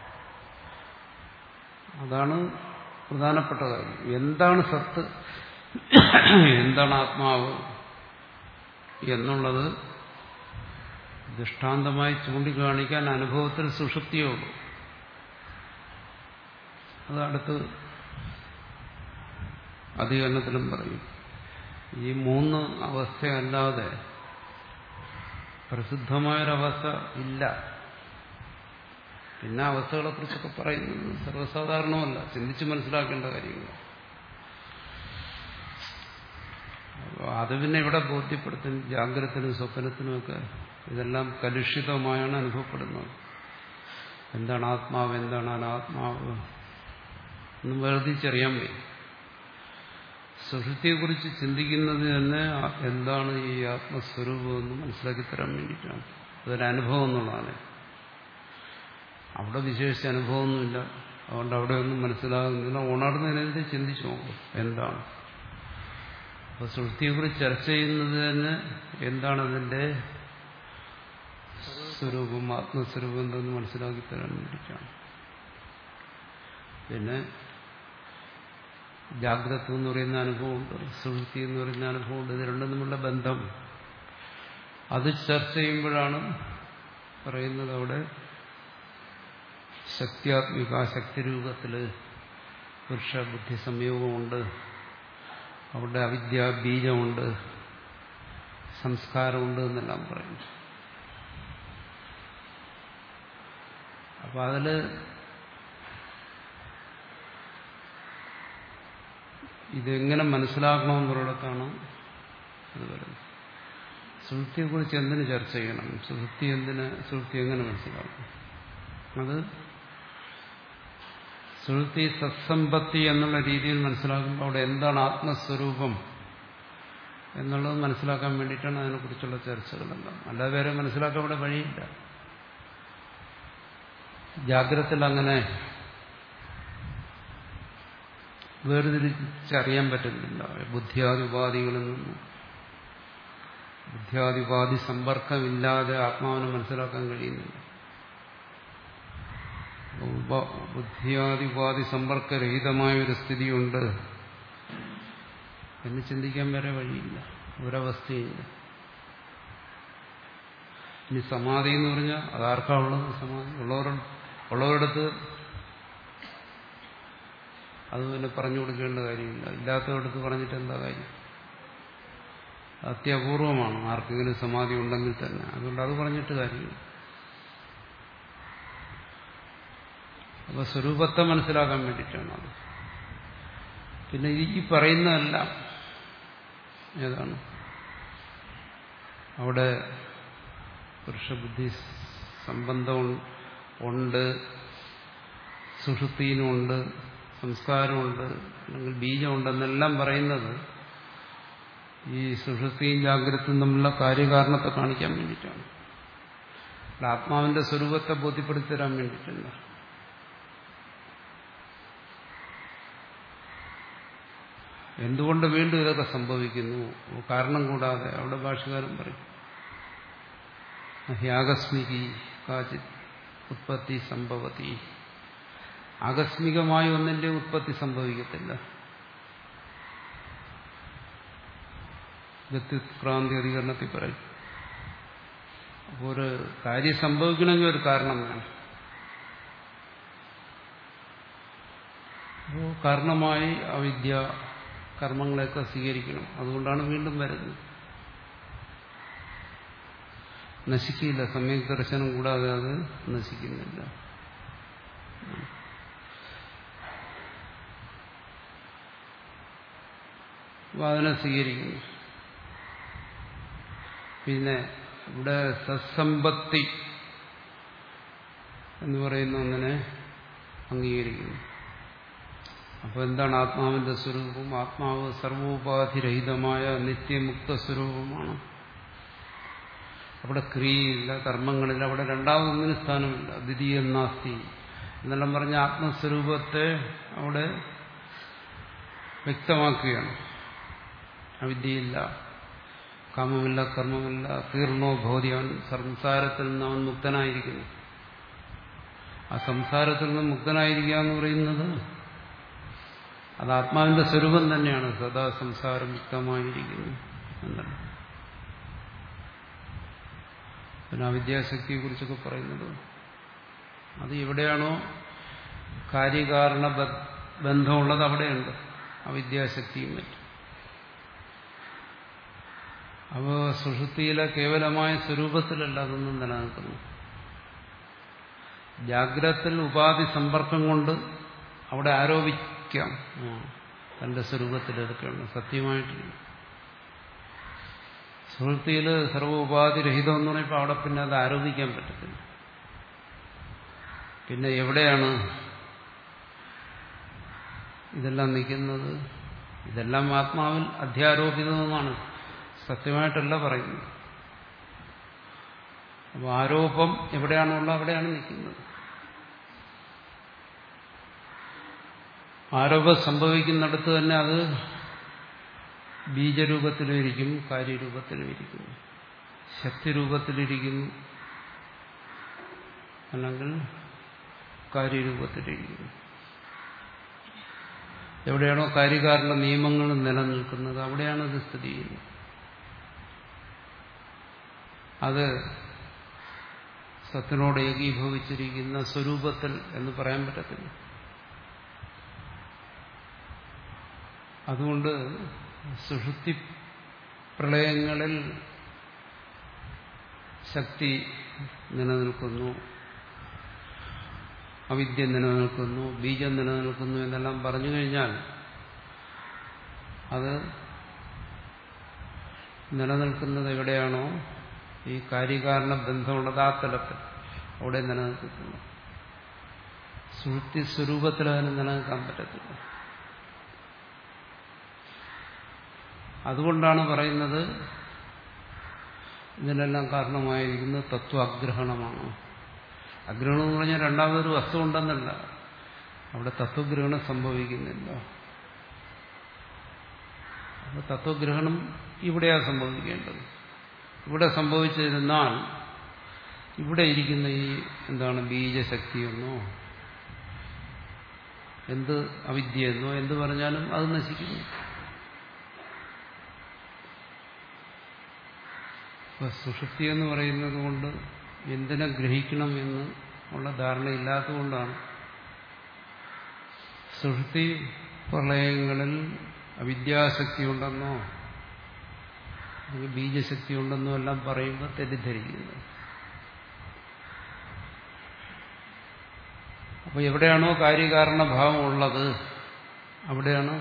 അതാണ് പ്രധാനപ്പെട്ട കാര്യം എന്താണ് സത്ത് എന്താണ് ആത്മാവ് എന്നുള്ളത് ദൃഷ്ടാന്തമായി ചൂണ്ടിക്കാണിക്കാൻ അനുഭവത്തിൽ സുഷുപ്തിയുള്ളൂ അത് അടുത്ത് അധികരണത്തിലും പറയും ഈ മൂന്ന് അവസ്ഥയല്ലാതെ പ്രസിദ്ധമായൊരവസ്ഥ ഇല്ല പിന്നെ അവസ്ഥകളെ കുറിച്ചൊക്കെ പറയുന്നത് സർവ്വസാധാരണമല്ല ചിന്തിച്ച് മനസ്സിലാക്കേണ്ട കാര്യങ്ങൾ അത് പിന്നെ ഇവിടെ ബോധ്യപ്പെടുത്തും ജാഗ്രതത്തിനും സ്വപ്നത്തിനുമൊക്കെ ഇതെല്ലാം കലുഷിതമായാണ് അനുഭവപ്പെടുന്നത് എന്താണ് ആത്മാവ് എന്താണ് അനാത്മാവ് എന്ന് വേർതിരിച്ചറിയാൻ വയ്യ സുഷുതിയെക്കുറിച്ച് ചിന്തിക്കുന്നത് തന്നെ എന്താണ് ഈ ആത്മസ്വരൂപം എന്ന് മനസ്സിലാക്കി തരാൻ വേണ്ടിയിട്ടാണ് അതൊരനുഭവം എന്നുള്ളതാണ് അവിടെ വിശേഷിച്ച അനുഭവമൊന്നുമില്ല അതുകൊണ്ട് അവിടെ ഒന്നും മനസ്സിലാകുന്നില്ല ഉണർന്നതിനെതിരെ ചിന്തിച്ചു നോക്കും എന്താണ് അപ്പൊ സുഷുതിയെക്കുറിച്ച് ചർച്ച ചെയ്യുന്നത് തന്നെ എന്താണ് അതിന്റെ സ്വരൂപം ആത്മസ്വരൂപം എന്തെന്ന് മനസ്സിലാക്കി തരാൻ വേണ്ടിയിട്ടാണ് പിന്നെ ജാഗ്രത എന്ന് പറയുന്ന അനുഭവമുണ്ട് സുഹൃത്തി എന്ന് പറയുന്ന അനുഭവമുണ്ട് ഇത് രണ്ടും തമ്മിലുള്ള ബന്ധം അത് ചർച്ച ചെയ്യുമ്പോഴാണ് പറയുന്നത് അവിടെ ശക്തിയാത്മിക ശക്തിരൂപത്തിൽ പുരുഷ ബുദ്ധി സംയോഗമുണ്ട് അവിടെ അവിദ്യ ബീജമുണ്ട് സംസ്കാരമുണ്ട് എന്നെല്ലാം പറയുന്നു അപ്പൊ അതില് ഇതെങ്ങനെ മനസ്സിലാക്കണമെന്നുള്ളിടത്താണ് അത് വരുന്നത് സുഹൃത്തിയെക്കുറിച്ച് എന്തിനു ചർച്ച ചെയ്യണം സുഹൃത്തി എന്തിന് സുഹൃത്തി എങ്ങനെ മനസ്സിലാക്കണം അത് സുഹൃത്തി സത്സമ്പത്തി എന്നുള്ള രീതിയിൽ മനസ്സിലാക്കുമ്പോൾ അവിടെ എന്താണ് ആത്മസ്വരൂപം എന്നുള്ളത് മനസ്സിലാക്കാൻ വേണ്ടിയിട്ടാണ് അതിനെക്കുറിച്ചുള്ള ചർച്ചകളെല്ലാം അല്ലാതെ വേറെ മനസ്സിലാക്കാൻ ഇവിടെ വഴിയില്ല ജാഗ്രതത്തിൽ അങ്ങനെ വേർതിരിച്ചറിയാൻ പറ്റുന്നില്ല ബുദ്ധിയാദിപാദികളിൽ നിന്നും ബുദ്ധിയാദിപാതി സമ്പർക്കമില്ലാതെ ആത്മാവിനെ മനസ്സിലാക്കാൻ കഴിയുന്നില്ല ബുദ്ധിയാദിപാതി സമ്പർക്കരഹിതമായ ഒരു സ്ഥിതിയുണ്ട് എന്ന് ചിന്തിക്കാൻ വരെ വഴിയില്ല ഒരവസ്ഥയില്ല ഇനി സമാധി എന്ന് പറഞ്ഞാൽ അതാർക്കാ ഉള്ളത് സമാധി ഉള്ളവർ ഉള്ളവരിടത്ത് അത് പിന്നെ പറഞ്ഞു കൊടുക്കേണ്ട കാര്യമില്ല ഇല്ലാത്തവർക്ക് പറഞ്ഞിട്ട് എന്താ കാര്യം അത്യപൂർവമാണ് ആർക്കെങ്കിലും സമാധി ഉണ്ടെങ്കിൽ തന്നെ അതുകൊണ്ട് അത് പറഞ്ഞിട്ട് കാര്യമില്ല അപ്പൊ സ്വരൂപത്തെ മനസ്സിലാക്കാൻ വേണ്ടിയിട്ടാണ് അത് പിന്നെ ഈ പറയുന്നതല്ല ഏതാണ് അവിടെ പുരുഷബുദ്ധി സംബന്ധം ഉണ്ട് സുഷുപ്തിയിനുമുണ്ട് സംസ്കാരമുണ്ട് അല്ലെങ്കിൽ ബീജമുണ്ടെന്നെല്ലാം പറയുന്നത് ഈ സുഷുപ്തിയും ജാഗ്രതയും തമ്മിലുള്ള കാര്യകാരണത്തെ കാണിക്കാൻ വേണ്ടിയിട്ടാണ് ആത്മാവിന്റെ സ്വരൂപത്തെ ബോധ്യപ്പെടുത്തി തരാൻ വേണ്ടിയിട്ടല്ല എന്തുകൊണ്ട് വീണ്ടും ഇതൊക്കെ സംഭവിക്കുന്നു കാരണം കൂടാതെ അവിടെ ഭാഷകാരൻ പറയും ഹ്യാകസ്മികി കാചിത് ഉത്പത്തി സംഭവത്തി ആകസ്മികമായി ഒന്നിന്റെ ഉത്പത്തി സംഭവിക്കത്തില്ല ഗത്യുത്ക്രാന്തി അധികരണത്തിൽ പറയും അപ്പോൾ ഒരു കാര്യം സംഭവിക്കണമെങ്കിൽ ഒരു കാരണം വേണം അപ്പോൾ കാരണമായി അവിദ്യ കർമ്മങ്ങളെയൊക്കെ സ്വീകരിക്കണം അതുകൊണ്ടാണ് വീണ്ടും വരുന്നത് നശിക്കില്ല സമ്യക് ദർശനം കൂടാതെ അത് നശിക്കുന്നില്ല അപ്പോൾ അതിനെ സ്വീകരിക്കുന്നു പിന്നെ ഇവിടെ സത്സമ്പത്തി എന്ന് പറയുന്ന ഒന്നിനെ അംഗീകരിക്കുന്നു അപ്പോൾ എന്താണ് ആത്മാവിന്റെ സ്വരൂപം ആത്മാവ് സർവോപാധിരഹിതമായ നിത്യമുക്ത സ്വരൂപമാണ് അവിടെ ക്രിയയില്ല കർമ്മങ്ങളില്ല അവിടെ രണ്ടാമതൊന്നിന് സ്ഥാനമില്ല ദ്വിതീയ നാസ്തി എന്നെല്ലാം പറഞ്ഞ ആത്മസ്വരൂപത്തെ അവിടെ വ്യക്തമാക്കുകയാണ് അവിദ്യയില്ല കാമമില്ല കർമ്മമില്ല തീർണോ ഭൗതി അവൻ സംസാരത്തിൽ നിന്ന് അവൻ മുക്തനായിരിക്കുന്നു ആ സംസാരത്തിൽ നിന്ന് മുക്തനായിരിക്കുക എന്ന് പറയുന്നത് അത് ആത്മാവിന്റെ സ്വരൂപം തന്നെയാണ് സദാ സംസാരം മുക്തമായിരിക്കുന്നു എന്നാണ് പിന്നെ അവിദ്യാശക്തിയെ കുറിച്ചൊക്കെ പറയുന്നത് അത് എവിടെയാണോ കാര്യകാരണ ബന്ധമുള്ളത് അവിടെയുണ്ട് അവിദ്യാശക്തിയും മറ്റും അപ്പോൾ സുഷുതിയിലെ കേവലമായ സ്വരൂപത്തിലല്ല അതൊന്നും നിലനിൽക്കുന്നു ജാഗ്രത്തിൽ ഉപാധി സമ്പർക്കം കൊണ്ട് അവിടെ ആരോപിക്കാം തന്റെ സ്വരൂപത്തിൽ എടുക്കണം സത്യമായിട്ടില്ല സുഹൃത്തിയിൽ സർവ്വ ഉപാധിരഹിതം എന്ന് പറയുമ്പോൾ അവിടെ പിന്നെ അത് ആരോപിക്കാൻ പറ്റത്തില്ല പിന്നെ എവിടെയാണ് ഇതെല്ലാം നിൽക്കുന്നത് ഇതെല്ലാം ആത്മാവിൽ അധ്യാരോപിതവുമാണ് സത്യമായിട്ടല്ല പറയുന്നത് അപ്പോൾ ആരോപം എവിടെയാണുള്ളത് അവിടെയാണ് നിൽക്കുന്നത് ആരോപം സംഭവിക്കുന്നിടത്ത് തന്നെ അത് ബീജരൂപത്തിലും ഇരിക്കും കാര്യരൂപത്തിലും ഇരിക്കുന്നു ശക്തിരൂപത്തിലിരിക്കുന്നു അല്ലെങ്കിൽ കാര്യരൂപത്തിലിരിക്കുന്നു എവിടെയാണോ കാര്യകാരണ നിയമങ്ങൾ നിലനിൽക്കുന്നത് അവിടെയാണ് ഇത് സ്ഥിതി ചെയ്യുന്നത് അത് സത്തിനോട് ഏകീഭവിച്ചിരിക്കുന്ന സ്വരൂപത്തിൽ എന്ന് പറയാൻ പറ്റത്തില്ല അതുകൊണ്ട് സുഷുപ്തി പ്രളയങ്ങളിൽ ശക്തി നിലനിൽക്കുന്നു അവിദ്യ നിലനിൽക്കുന്നു ബീജം നിലനിൽക്കുന്നു എന്നെല്ലാം പറഞ്ഞു കഴിഞ്ഞാൽ അത് നിലനിൽക്കുന്നത് എവിടെയാണോ ഈ കാര്യകാരണ ബന്ധമുള്ളത് ആ തലത്തിൽ അവിടെ നിലനിൽക്കുന്നു സുഹൃത്തി സ്വരൂപത്തിൽ അതിന് നിലനിൽക്കാൻ പറ്റത്തില്ല അതുകൊണ്ടാണ് പറയുന്നത് ഇതിനെല്ലാം കാരണമായിരിക്കുന്നത് തത്വാഗ്രഹണമാണ് അഗ്രഹണം എന്ന് പറഞ്ഞാൽ രണ്ടാമതൊരു വസ്തു ഉണ്ടെന്നല്ല അവിടെ തത്വഗ്രഹണം സംഭവിക്കുന്നില്ല അപ്പോൾ തത്വഗ്രഹണം ഇവിടെയാണ് സംഭവിക്കേണ്ടത് ഇവിടെ സംഭവിച്ചിരുന്നാൽ ഇവിടെ ഇരിക്കുന്ന ഈ എന്താണ് ബീജശക്തിയെന്നോ എന്ത് അവിദ്യയെന്നോ എന്ത് പറഞ്ഞാലും അത് നശിക്കുന്നു ഇപ്പൊ സുഷുപ്തി എന്ന് പറയുന്നത് കൊണ്ട് എന്തിനെ ഗ്രഹിക്കണം എന്ന് ഉള്ള ധാരണയില്ലാത്തതുകൊണ്ടാണ് സുഷുപ്തി പ്രളയങ്ങളിൽ അവിദ്യാശക്തി ഉണ്ടെന്നോ അല്ലെങ്കിൽ ബീജശക്തി ഉണ്ടെന്നോ എല്ലാം പറയുമ്പോൾ തെറ്റിദ്ധരിക്കുന്നത് അപ്പൊ എവിടെയാണോ കാര്യകാരണഭാവം ഉള്ളത് അവിടെയാണ്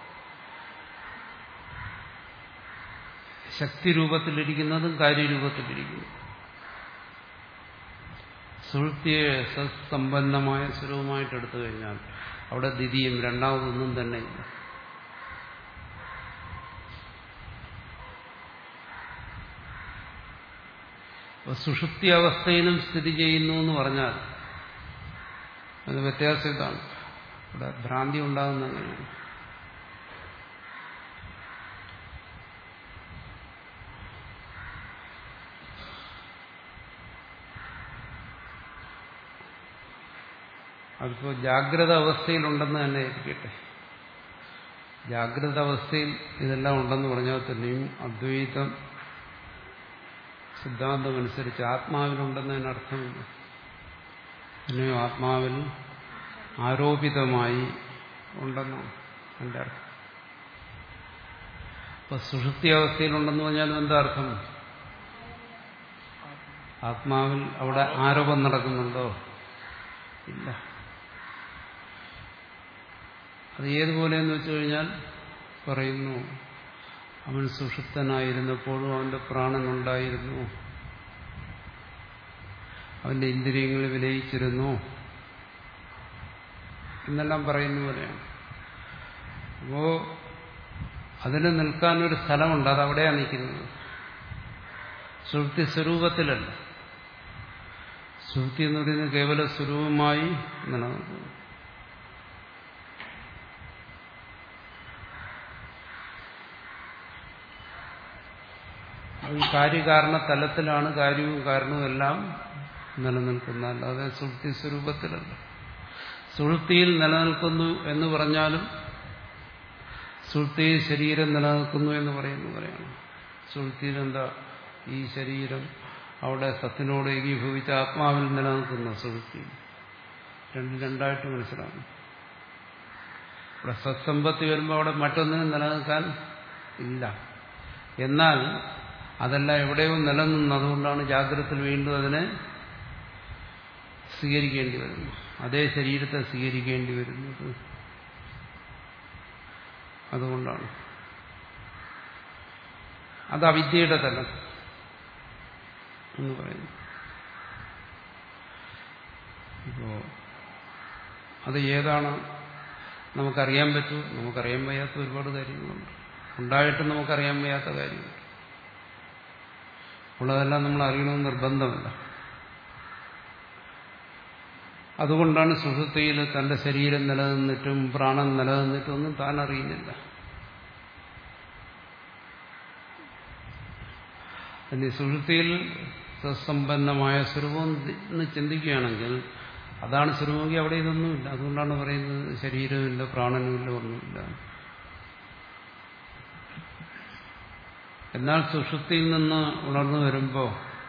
ശക്തി രൂപത്തിലിരിക്കുന്നതും കാര്യരൂപത്തിലിരിക്കുന്നതും സുഹൃത്തിയെ സമ്പന്നമായ സ്വരൂപമായിട്ട് എടുത്തു കഴിഞ്ഞാൽ അവിടെ ദ്വിതീയം രണ്ടാമതൊന്നും തന്നെ ഇല്ല സുഷുപ്തി അവസ്ഥയിലും സ്ഥിതി ചെയ്യുന്നു എന്ന് പറഞ്ഞാൽ അത് വ്യത്യാസം ഇതാണ് ഇവിടെ ഭ്രാന്തി ഉണ്ടാകുന്ന അങ്ങനെയാണ് അതിപ്പോ ജാഗ്രത അവസ്ഥയിലുണ്ടെന്ന് തന്നെ ഇരിക്കട്ടെ ജാഗ്രത അവസ്ഥയിൽ ഇതെല്ലാം ഉണ്ടെന്ന് പറഞ്ഞാൽ തന്നെയും അദ്വൈതം സിദ്ധാന്തമനുസരിച്ച് ആത്മാവിലുണ്ടെന്നതിനർത്ഥമില്ല പിന്നെയോ ആത്മാവിൽ ആരോപിതമായി ഉണ്ടെന്നാണ് എൻ്റെ അർത്ഥം അപ്പൊ സുഷുപ്തി അവസ്ഥയിലുണ്ടെന്ന് പറഞ്ഞാലും എന്താ അർത്ഥം ആത്മാവിൽ അവിടെ ആരോപം നടക്കുന്നുണ്ടോ ഇല്ല അത് ഏതുപോലെയെന്ന് വെച്ചു കഴിഞ്ഞാൽ പറയുന്നു അവൻ സുഷുപ്തനായിരുന്നപ്പോഴും അവന്റെ പ്രാണനുണ്ടായിരുന്നു അവന്റെ ഇന്ദ്രിയങ്ങൾ വിലയിച്ചിരുന്നു എന്നെല്ലാം പറയുന്ന പോലെയാണ് അപ്പോ അതിന് നിൽക്കാനൊരു സ്ഥലമുണ്ട് അത് അവിടെയാണ് നിൽക്കുന്നത് സുഹൃത്തി സ്വരൂപത്തിലല്ല സുഹൃത്തി എന്ന് പറയുന്നത് കേവല സ്വരൂപമായി നിലനിൽക്കുന്നു അത് കാര്യകാരണ തലത്തിലാണ് കാര്യവും കാരണവും എല്ലാം നിലനിൽക്കുന്നത് അല്ലാതെ സുഹൃത്തി സ്വരൂപത്തിലല്ല സുഹൃത്തിയിൽ നിലനിൽക്കുന്നു എന്ന് പറഞ്ഞാലും സുഹൃത്തിയിൽ ശരീരം നിലനിൽക്കുന്നു എന്ന് പറയുന്നു പറയാണ് സുഹൃത്തിയിൽ എന്താ ഈ ശരീരം അവിടെ സത്തിനോട് ഏകീഭവിച്ച ആത്മാവിൽ നിലനിൽക്കുന്ന സുഹൃത്തി രണ്ട് രണ്ടായിട്ട് മനസ്സിലാക്കണം ഇവിടെ സത്സമ്പത്തി വരുമ്പോൾ അവിടെ മറ്റൊന്നിനും നിലനിൽക്കാൻ ഇല്ല എന്നാൽ അതെല്ലാം എവിടെയോ നിലനിന്ന് അതുകൊണ്ടാണ് ജാഗ്രതത്തിൽ വീണ്ടും അതിനെ സ്വീകരിക്കേണ്ടി വരുന്നു അതേ ശരീരത്തെ സ്വീകരിക്കേണ്ടി വരുന്നത് അതുകൊണ്ടാണ് അത് അവിദ്യയുടെ തലം എന്ന് പറയുന്നു ഇപ്പോ അത് ഏതാണ് നമുക്കറിയാൻ പറ്റൂ നമുക്കറിയാൻ വയ്യാത്ത ഒരുപാട് കാര്യങ്ങളുണ്ട് ഉണ്ടായിട്ടും നമുക്കറിയാൻ വയ്യാത്ത കാര്യമുണ്ട് ഉള്ളതെല്ലാം നമ്മൾ അറിയണമെന്ന് നിർബന്ധമല്ല അതുകൊണ്ടാണ് സുഷുപ്തിയിൽ തന്റെ ശരീരം നിലനിന്നിട്ടും പ്രാണൻ നിലനിന്നിട്ടും ഒന്നും താൻ അറിയുന്നില്ല ഇനി സുഷുപ്തിയിൽ സമ്പന്നമായ സ്വരൂപം എന്ന് ചിന്തിക്കുകയാണെങ്കിൽ അതാണ് സ്വരൂപമെങ്കിൽ അവിടെ ഇതൊന്നുമില്ല അതുകൊണ്ടാണ് പറയുന്നത് ശരീരമില്ല പ്രാണനുമില്ല ഒന്നുമില്ല എന്നാൽ സുഷുപ്തിയിൽ നിന്ന് ഉണർന്നു വരുമ്പോൾ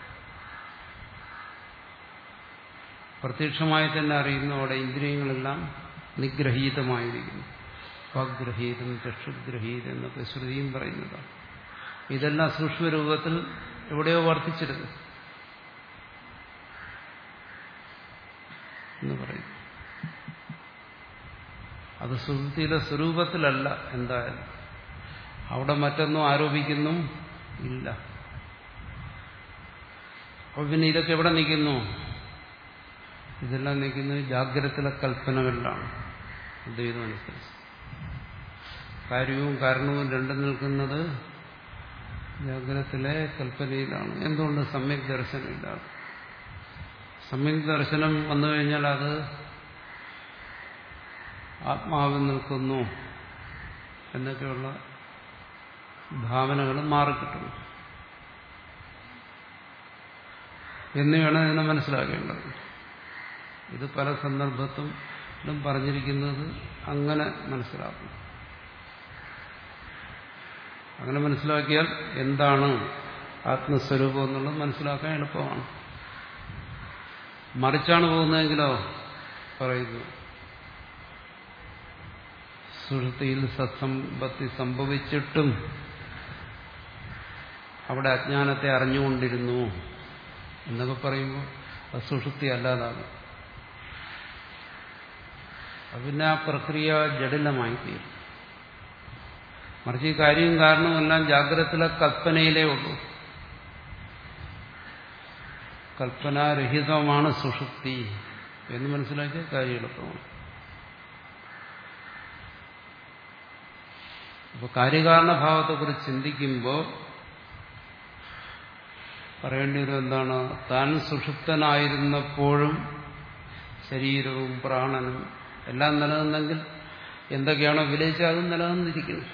പ്രത്യക്ഷമായി തന്നെ അറിയുന്നു അവിടെ ഇന്ദ്രിയങ്ങളെല്ലാം നിഗ്രഹീതമായിരിക്കുന്നു വാഗ്രഹീതം ചക്ഷുഗ്രഹീതം എന്നൊക്കെ ശ്രുതിയും പറയുന്നതാണ് ഇതെല്ലാം സൂക്ഷ്മരൂപത്തിൽ എവിടെയോ വർദ്ധിച്ചിരുന്നു എന്ന് പറയും അത് സുഹൃത്തിയുടെ സ്വരൂപത്തിലല്ല എന്തായാലും അവിടെ മറ്റൊന്നും ആരോപിക്കുന്നു ഇല്ല അപ്പൊ പിന്നെ ഇതൊക്കെ എവിടെ നിൽക്കുന്നു ഇതെല്ലാം നിൽക്കുന്നത് ജാഗ്രതത്തിലെ കൽപ്പനകളിലാണ് അദ്വൈതം അനുസരിച്ച് കാര്യവും കാരണവും രണ്ടും നിൽക്കുന്നത് ജാഗ്രതത്തിലെ കൽപ്പനയിലാണ് എന്തുകൊണ്ട് സമ്യക് ദർശനമില്ലാതെ സമ്യക് ദർശനം വന്നു കഴിഞ്ഞാൽ അത് ആത്മാവിൽ നിൽക്കുന്നു എന്നൊക്കെയുള്ള ഭാവനകൾ മാറിക്കിട്ടുന്നു എന്ന് വേണം ഇതിനെ മനസ്സിലാക്കേണ്ടത് ഇത് പല സന്ദർഭത്തിലും പറഞ്ഞിരിക്കുന്നത് അങ്ങനെ മനസ്സിലാക്കും അങ്ങനെ മനസ്സിലാക്കിയാൽ എന്താണ് ആത്മസ്വരൂപം എന്നുള്ളത് മനസ്സിലാക്കാൻ എളുപ്പമാണ് മറിച്ചാണ് പോകുന്നതെങ്കിലോ പറയുന്നു സുഹൃത്തിയിൽ സത്സമ്പത്തി സംഭവിച്ചിട്ടും അവിടെ അജ്ഞാനത്തെ അറിഞ്ഞുകൊണ്ടിരുന്നു എന്നൊക്കെ പറയുമ്പോൾ അത് സുഷുപ്തി അല്ലാതാണ് പിന്നെ ആ പ്രക്രിയ ജടിലമായി തീരും മറിച്ച് ഈ കാര്യവും കാരണവും എല്ലാം ജാഗ്രതത്തിലെ കൽപ്പനയിലേ ഉള്ളൂ കൽപ്പനാരഹിതമാണ് സുഷുപ്തി എന്ന് മനസ്സിലാക്കിയ കാര്യം എളുപ്പമാണ് അപ്പോൾ കാര്യകാരണഭാവത്തെക്കുറിച്ച് ചിന്തിക്കുമ്പോൾ പറയേണ്ടി വരും എന്താണ് താൻ സുഷുപ്തനായിരുന്നപ്പോഴും ശരീരവും പ്രാണനും എല്ലാം നിലനിന്നെങ്കിൽ എന്തൊക്കെയാണോ വിലയിച്ചാൽ അതും നിലനിന്നിരിക്കുന്നു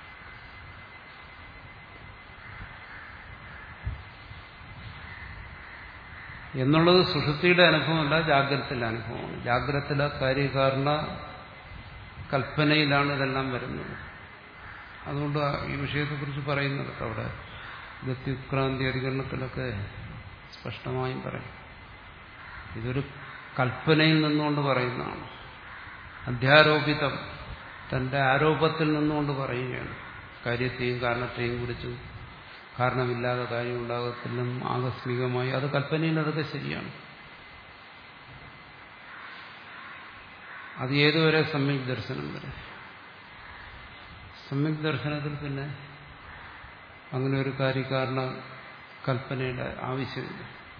എന്നുള്ളത് സുഷുപ്തിയുടെ അനുഭവമല്ല ജാഗ്രതത്തിലെ അനുഭവമാണ് ജാഗ്രതത്തിലെ കാര്യകാരണ കൽപ്പനയിലാണ് ഇതെല്ലാം വരുന്നത് അതുകൊണ്ട് ആ ഈ വിഷയത്തെക്കുറിച്ച് പറയുന്നത് അവിടെ ഗത്യുക്രാന്തി അധികരണത്തിലൊക്കെ സ്പഷ്ടമായും പറയും ഇതൊരു കൽപ്പനയിൽ നിന്നുകൊണ്ട് പറയുന്നതാണ് അധ്യാരോപിതം തന്റെ ആരോപത്തിൽ നിന്നുകൊണ്ട് പറയുകയാണ് കാര്യത്തെയും കാരണത്തെയും കുറിച്ച് കാരണമില്ലാതെ കാര്യം ഉണ്ടാകത്തില്ലെന്നും ആകസ്മികമായി അത് കൽപ്പനയിൽ അതൊക്കെ ശരിയാണ് അത് ഏതുവരെ സമ്യക് ദർശനം വരെ സമ്യക് ദർശനത്തിൽ പിന്നെ അങ്ങനെ ഒരു കാര്യകാരണ കൽപ്പനയുടെ ആവശ്യമില്ല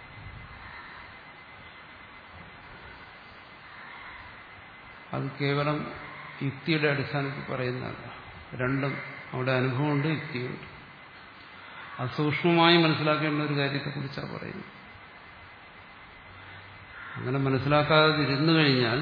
അത് കേവലം യുക്തിയുടെ അടിസ്ഥാനത്തിൽ പറയുന്നതല്ല രണ്ടും അവിടെ അനുഭവമുണ്ട് യുക്തിയുണ്ട് അത് സൂക്ഷ്മമായി മനസ്സിലാക്കേണ്ട ഒരു കാര്യത്തെക്കുറിച്ചാണ് പറയുന്നത് അങ്ങനെ മനസ്സിലാക്കാതെ ഇരുന്നു കഴിഞ്ഞാൽ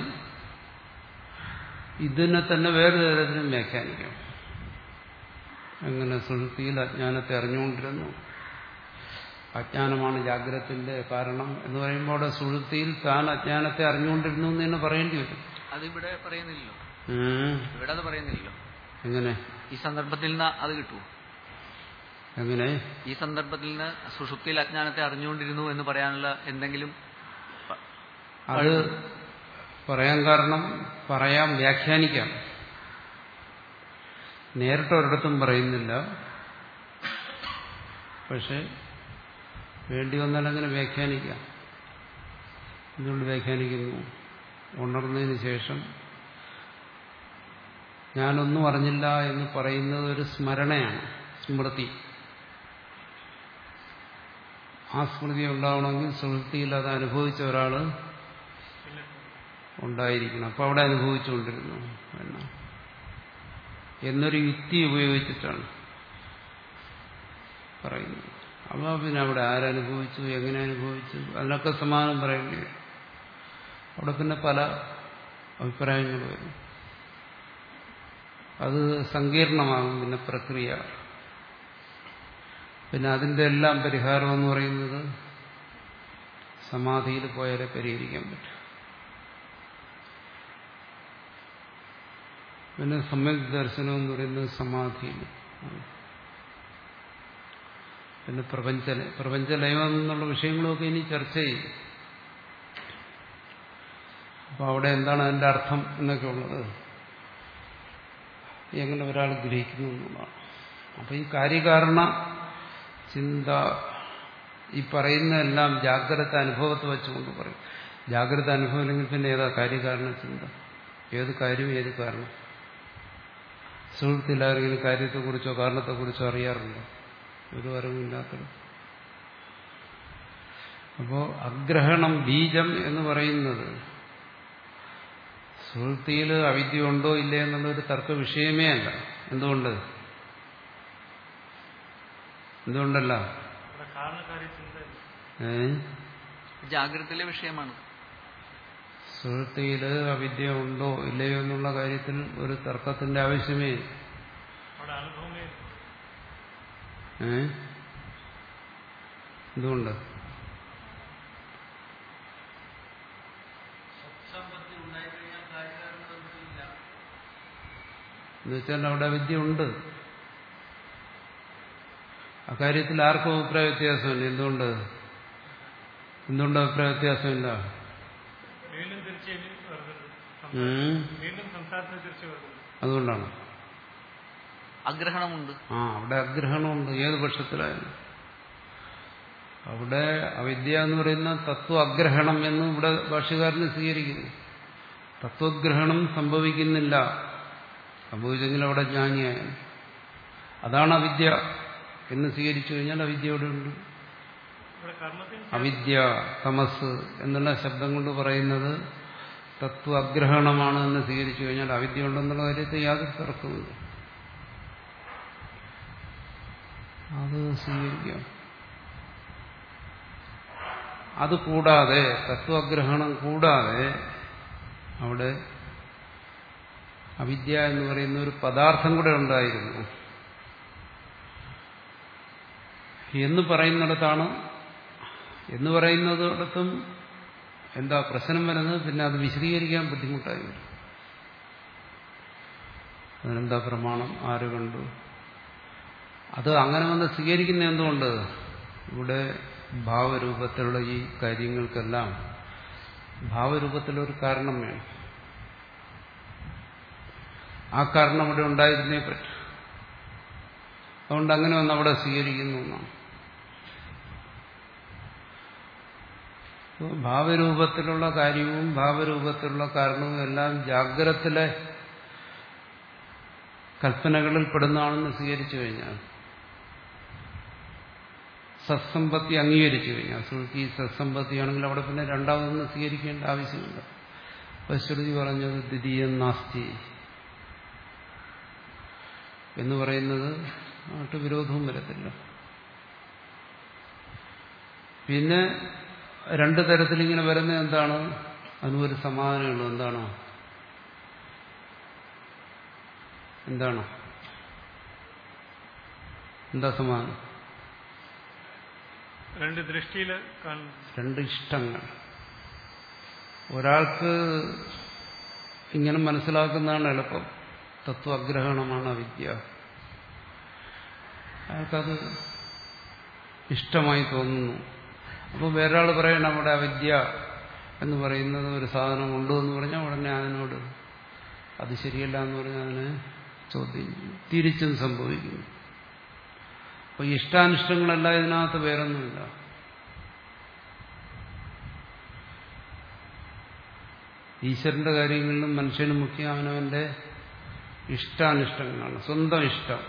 ഇതിനെ തന്നെ വേറെ തരത്തിലും വ്യാഖ്യാനിക്കാം എങ്ങനെ സുഹൃത്തിയിൽ അജ്ഞാനത്തെ അറിഞ്ഞുകൊണ്ടിരുന്നു അജ്ഞാനമാണ് ജാഗ്രതത്തിന്റെ കാരണം എന്ന് പറയുമ്പോൾ അവിടെ സുഹൃത്തിയിൽ താൻ അജ്ഞാനത്തെ അറിഞ്ഞുകൊണ്ടിരുന്നു എന്ന് തന്നെ പറയേണ്ടി വരും അതിവിടെ പറയുന്നില്ലല്ലോ ഉം. ഇവിടെ അത് പറയുന്നില്ലല്ലോ എങ്ങനെ ഈ സന്ദർഭത്തിൽ നിന്ന് അത് കിട്ടുമോ എങ്ങനെ ഈ സന്ദർഭത്തിൽ നിന്ന് സുഷുപ്തിയിൽ അജ്ഞാനത്തെ അറിഞ്ഞുകൊണ്ടിരുന്നു എന്ന് പറയാനുള്ള എന്തെങ്കിലും പ- അത് പറയാൻ കാരണം പറയാം വ്യാഖ്യാനിക്കാം നേരിട്ട് ഒരിടത്തും പറയുന്നില്ല പക്ഷെ വേണ്ടി വന്നാൽ അങ്ങനെ വ്യാഖ്യാനിക്കാം എന്തുകൊണ്ട് വ്യാഖ്യാനിക്കുന്നു ഉണർന്നതിന് ശേഷം ഞാനൊന്നും അറിഞ്ഞില്ല എന്ന് പറയുന്നത് ഒരു സ്മരണയാണ് സ്മൃതി ആ സ്മൃതി ഉണ്ടാവണമെങ്കിൽ സുഹൃത്തിയിൽ അത് അനുഭവിച്ച ഒരാൾ ഉണ്ടായിരിക്കണം അപ്പൊ അവിടെ അനുഭവിച്ചുകൊണ്ടിരുന്നു എന്നാ എന്നൊരു യുക്തി ഉപയോഗിച്ചിട്ടാണ് പറയുന്നത് അപ്പോൾ പിന്നെ അവിടെ ആരനുഭവിച്ചു എങ്ങനെ അനുഭവിച്ചു അതിനൊക്കെ സമാനം പറയേണ്ടി വരും അവിടെ പിന്നെ പല അഭിപ്രായങ്ങൾ വരും അത് സങ്കീർണമാകും പിന്നെ പ്രക്രിയ പിന്നെ അതിന്റെ എല്ലാം പരിഹാരം എന്ന് പറയുന്നത് സമാധിയിൽ പോയാലേ പരിഹരിക്കാൻ പറ്റും പിന്നെ സമ്യക് ദർശനം എന്ന് പറയുന്നത് സമാധിയിൽ പിന്നെ പ്രപഞ്ച പ്രപഞ്ചലയം എന്നുള്ള വിഷയങ്ങളൊക്കെ ഇനി ചർച്ച ചെയ്യും അപ്പൊ അവിടെ എന്താണ് അതിന്റെ അർത്ഥം എന്നൊക്കെ ഉള്ളത് എങ്ങനെ ഒരാൾ ഗ്രഹിക്കുന്നു എന്നുള്ളതാണ് അപ്പൊ ഈ കാര്യകാരണ ചിന്ത ഈ പറയുന്നതെല്ലാം ജാഗ്രത അനുഭവത്തെ വെച്ചുകൊണ്ട് പറയും ജാഗ്രത അനുഭവം ഇല്ലെങ്കിൽ പിന്നെ ഏതാ കാര്യകാരണ ചിന്ത ഏത് കാര്യം ഏത് കാരണം സുഹൃത്തിൽ ആരെങ്കിലും കാര്യത്തെക്കുറിച്ചോ കാരണത്തെക്കുറിച്ചോ അറിയാറുണ്ടോ ഒരു അറിവില്ലാത്തത് അപ്പോ അഗ്രഹണം ബീജം എന്ന് പറയുന്നത് സുഹൃത്തിയിൽ അവിദ്യ ഉണ്ടോ ഇല്ലേ എന്നുള്ളൊരു തർക്ക വിഷയമേ അല്ല എന്തുകൊണ്ട് എന്തുകൊണ്ടല്ല ഇവിടെ കാരണക്കാരി ചിന്ത ഏ ജാഗ്രതയിലെ വിഷയമാണ് സുഹൃത്തിയിൽ അവിദ്യ ഉണ്ടോ ഇല്ലയോ എന്നുള്ള കാര്യത്തിൽ ഒരു തർക്കത്തിന്റെ ആവശ്യമേ ഇല്ല. അവിടെ അനുഭവമേ ഇല്ല. ഏ എന്തുകൊണ്ട് എന്നുവെച്ചാൽ അവിടെ വിദ്യ ഉണ്ട് അക്കാര്യത്തിൽ ആർക്കും അഭിപ്രായ വ്യത്യാസമില്ല എന്തുകൊണ്ട് എന്തുകൊണ്ട് അഭിപ്രായ വ്യത്യാസമില്ല വീണ്ടും തിരിച്ച് ഇനി വരുന്നത് ഉം. വീണ്ടും സംസാരത്തിന് തിരിച്ചു വരുന്നത് അതുകൊണ്ടാണ് അഗ്രഹണമുണ്ട് ആ അവിടെ അഗ്രഹണമുണ്ട് ഏത് പക്ഷത്തിലായാലും അവിടെ അവിദ്യ എന്ന് പറയുന്ന തത്വ അഗ്രഹണം എന്ന് ഇവിടെ ഭാഷ്യകാരന് സ്വീകരിക്കുന്നു തത്വഗ്രഹണം സംഭവിക്കുന്നില്ല സംഭവിച്ചെങ്കിൽ അവിടെ ജ്ഞാനിയായാലും അതാണ് അവിദ്യ എന്ന് സ്വീകരിച്ചു കഴിഞ്ഞാൽ അവിദ്യ അവിടെ ഉണ്ട് ഇവിടെ കർമ്മത്തിന് അവിദ്യ തമസ് എന്നുള്ള ശബ്ദം കൊണ്ട് പറയുന്നത് തത്വ അഗ്രഹണമാണ് എന്ന് സ്വീകരിച്ചു കഴിഞ്ഞാൽ അവിദ്യ ഉണ്ടെന്നുള്ള കാര്യത്തിൽ യാതൊരു തർക്കമില്ല അത് സ്വീകരിക്കാം അത് കൂടാതെ തത്വഗ്രഹണം കൂടാതെ അവിടെ അവിദ്യ എന്ന് പറയുന്ന ഒരു പദാർത്ഥം കൂടെ ഉണ്ടായിരുന്നു എന്ന് പറയുന്നിടത്താണ് എന്ന് പറയുന്നിടത്തും എന്താ പ്രശ്നം വരുന്നത് പിന്നെ അത് വിശദീകരിക്കാൻ ബുദ്ധിമുട്ടായി വരും അതിനെന്താ പ്രമാണം ആര് കണ്ടു അത് അങ്ങനെ വന്ന് സ്വീകരിക്കുന്ന എന്തുകൊണ്ട് ഇവിടെ ഭാവരൂപത്തിലുള്ള ഈ കാര്യങ്ങൾക്കെല്ലാം ഭാവരൂപത്തിലൊരു കാരണം വേണം ആ കാരണം അവിടെ ഉണ്ടായിരുന്നേ പറ്റും അതുകൊണ്ട് അങ്ങനെ വന്ന് അവിടെ സ്വീകരിക്കുന്നു എന്നാണ് അപ്പോൾ ഭാവരൂപത്തിലുള്ള കാര്യവും ഭാവരൂപത്തിലുള്ള കാരണവും എല്ലാം ജാഗ്രതത്തിലെ കൽപ്പനകളിൽ പെടുന്നതാണെന്ന് സ്വീകരിച്ചു കഴിഞ്ഞാൽ സത്സമ്പത്തി അംഗീകരിച്ചു കഴിഞ്ഞാൽ ശ്രുതി സത്സമ്പത്തിയാണെങ്കിൽ അവിടെ പിന്നെ രണ്ടാമതൊന്നും സ്വീകരിക്കേണ്ട ആവശ്യമില്ല അപ്പൊ ശ്രുതി പറഞ്ഞത് ദ്വിതീയം നാസ്തി എന്ന് പറയുന്നത് ആയിട്ട് വിരോധവും വരത്തില്ല പിന്നെ രണ്ടു തരത്തിലിങ്ങനെ വരുന്നത് എന്താണ് അതിനൊരു സമാധാനമുള്ളൂ എന്താണ് എന്താണ് എന്താ സമാധാനം രണ്ട് ദൃഷ്ടിയിൽ കാണുന്നു രണ്ട് ഇഷ്ടങ്ങൾ ഒരാൾക്ക് ഇങ്ങനെ മനസ്സിലാക്കുന്നതാണ് എളുപ്പം തത്വഗ്രഹണമാണ് അവിദ്യ അയാൾക്കത് ഇഷ്ടമായി തോന്നുന്നു അപ്പോൾ വേറൊരാൾ പറയണം അവിടെ അവിദ്യ എന്ന് പറയുന്നത് ഒരു സാധനം ഉണ്ടോ എന്ന് പറഞ്ഞാൽ ഉടനെ അതിനോട് അത് ശരിയല്ല എന്ന് പറഞ്ഞാൽ അതിനെ ചോദ്യം ചെയ്യും തിരിച്ചും സംഭവിക്കുന്നു അപ്പോൾ ഇഷ്ടാനിഷ്ടങ്ങളല്ല ഇതിനകത്ത് വേറൊന്നുമില്ല ഈശ്വരന്റെ കാര്യങ്ങളിലും മനുഷ്യന് മുഖ്യം അവനവന്റെ ഇഷ്ടാനിഷ്ടങ്ങളാണ് സ്വന്തം ഇഷ്ടം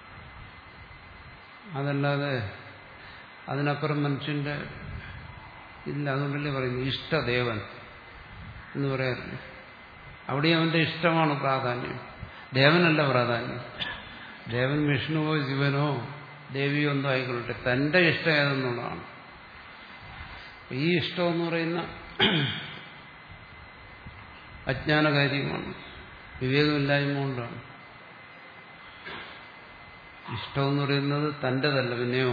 അതല്ലാതെ അതിനപ്പുറം മനുഷ്യന്റെ ഇല്ല അതുകൊണ്ടല്ലേ പറയുന്നു ഇഷ്ടദേവൻ എന്ന് പറയാറില്ല അവിടെ അവന്റെ ഇഷ്ടമാണ് പ്രാധാന്യം ദേവനല്ല പ്രാധാന്യം ദേവൻ വിഷ്ണുവോ ശിവനോ ദേവിയോ എന്തോ ആയിക്കൊള്ളട്ടെ തന്റെ ഇഷ്ടം ഏതെന്നുള്ളതാണ് ഈ ഇഷ്ടം എന്ന് പറയുന്ന അജ്ഞാന കാര്യമാണ് വിവേകമില്ലായ്മ കൊണ്ടാണ് ഇഷ്ടമെന്ന് പറയുന്നത് തൻ്റെതല്ല പിന്നെയോ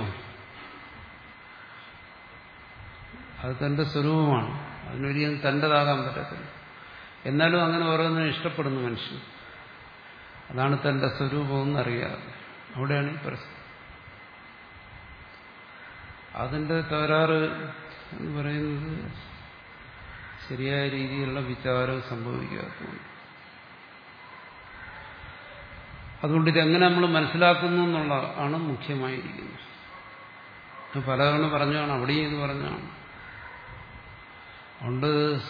അത് തന്റെ സ്വരൂപമാണ് അതിനൊരിക്കലും തൻ്റെതാകാൻ പറ്റത്തില്ല എന്നാലും അങ്ങനെ ഓരോന്നിനും ഇഷ്ടപ്പെടുന്നു മനുഷ്യൻ അതാണ് തന്റെ സ്വരൂപമെന്ന് അറിയാതെ അവിടെയാണ് ഈ പ്രശ്നം അതിന്റെ തകരാറ് എന്ന് പറയുന്നത് ശരിയായ രീതിയിലുള്ള വിചാരം സംഭവിക്കാത്തതുകൊണ്ട് അതുകൊണ്ട് ഇതെങ്ങനെ നമ്മൾ മനസ്സിലാക്കുന്നു എന്നുള്ള ആണ് മുഖ്യമായിരിക്കുന്നത് ഇത് പലതവണ പറഞ്ഞാണ് അവിടെയും ഇത് പറഞ്ഞാണ് അതുകൊണ്ട്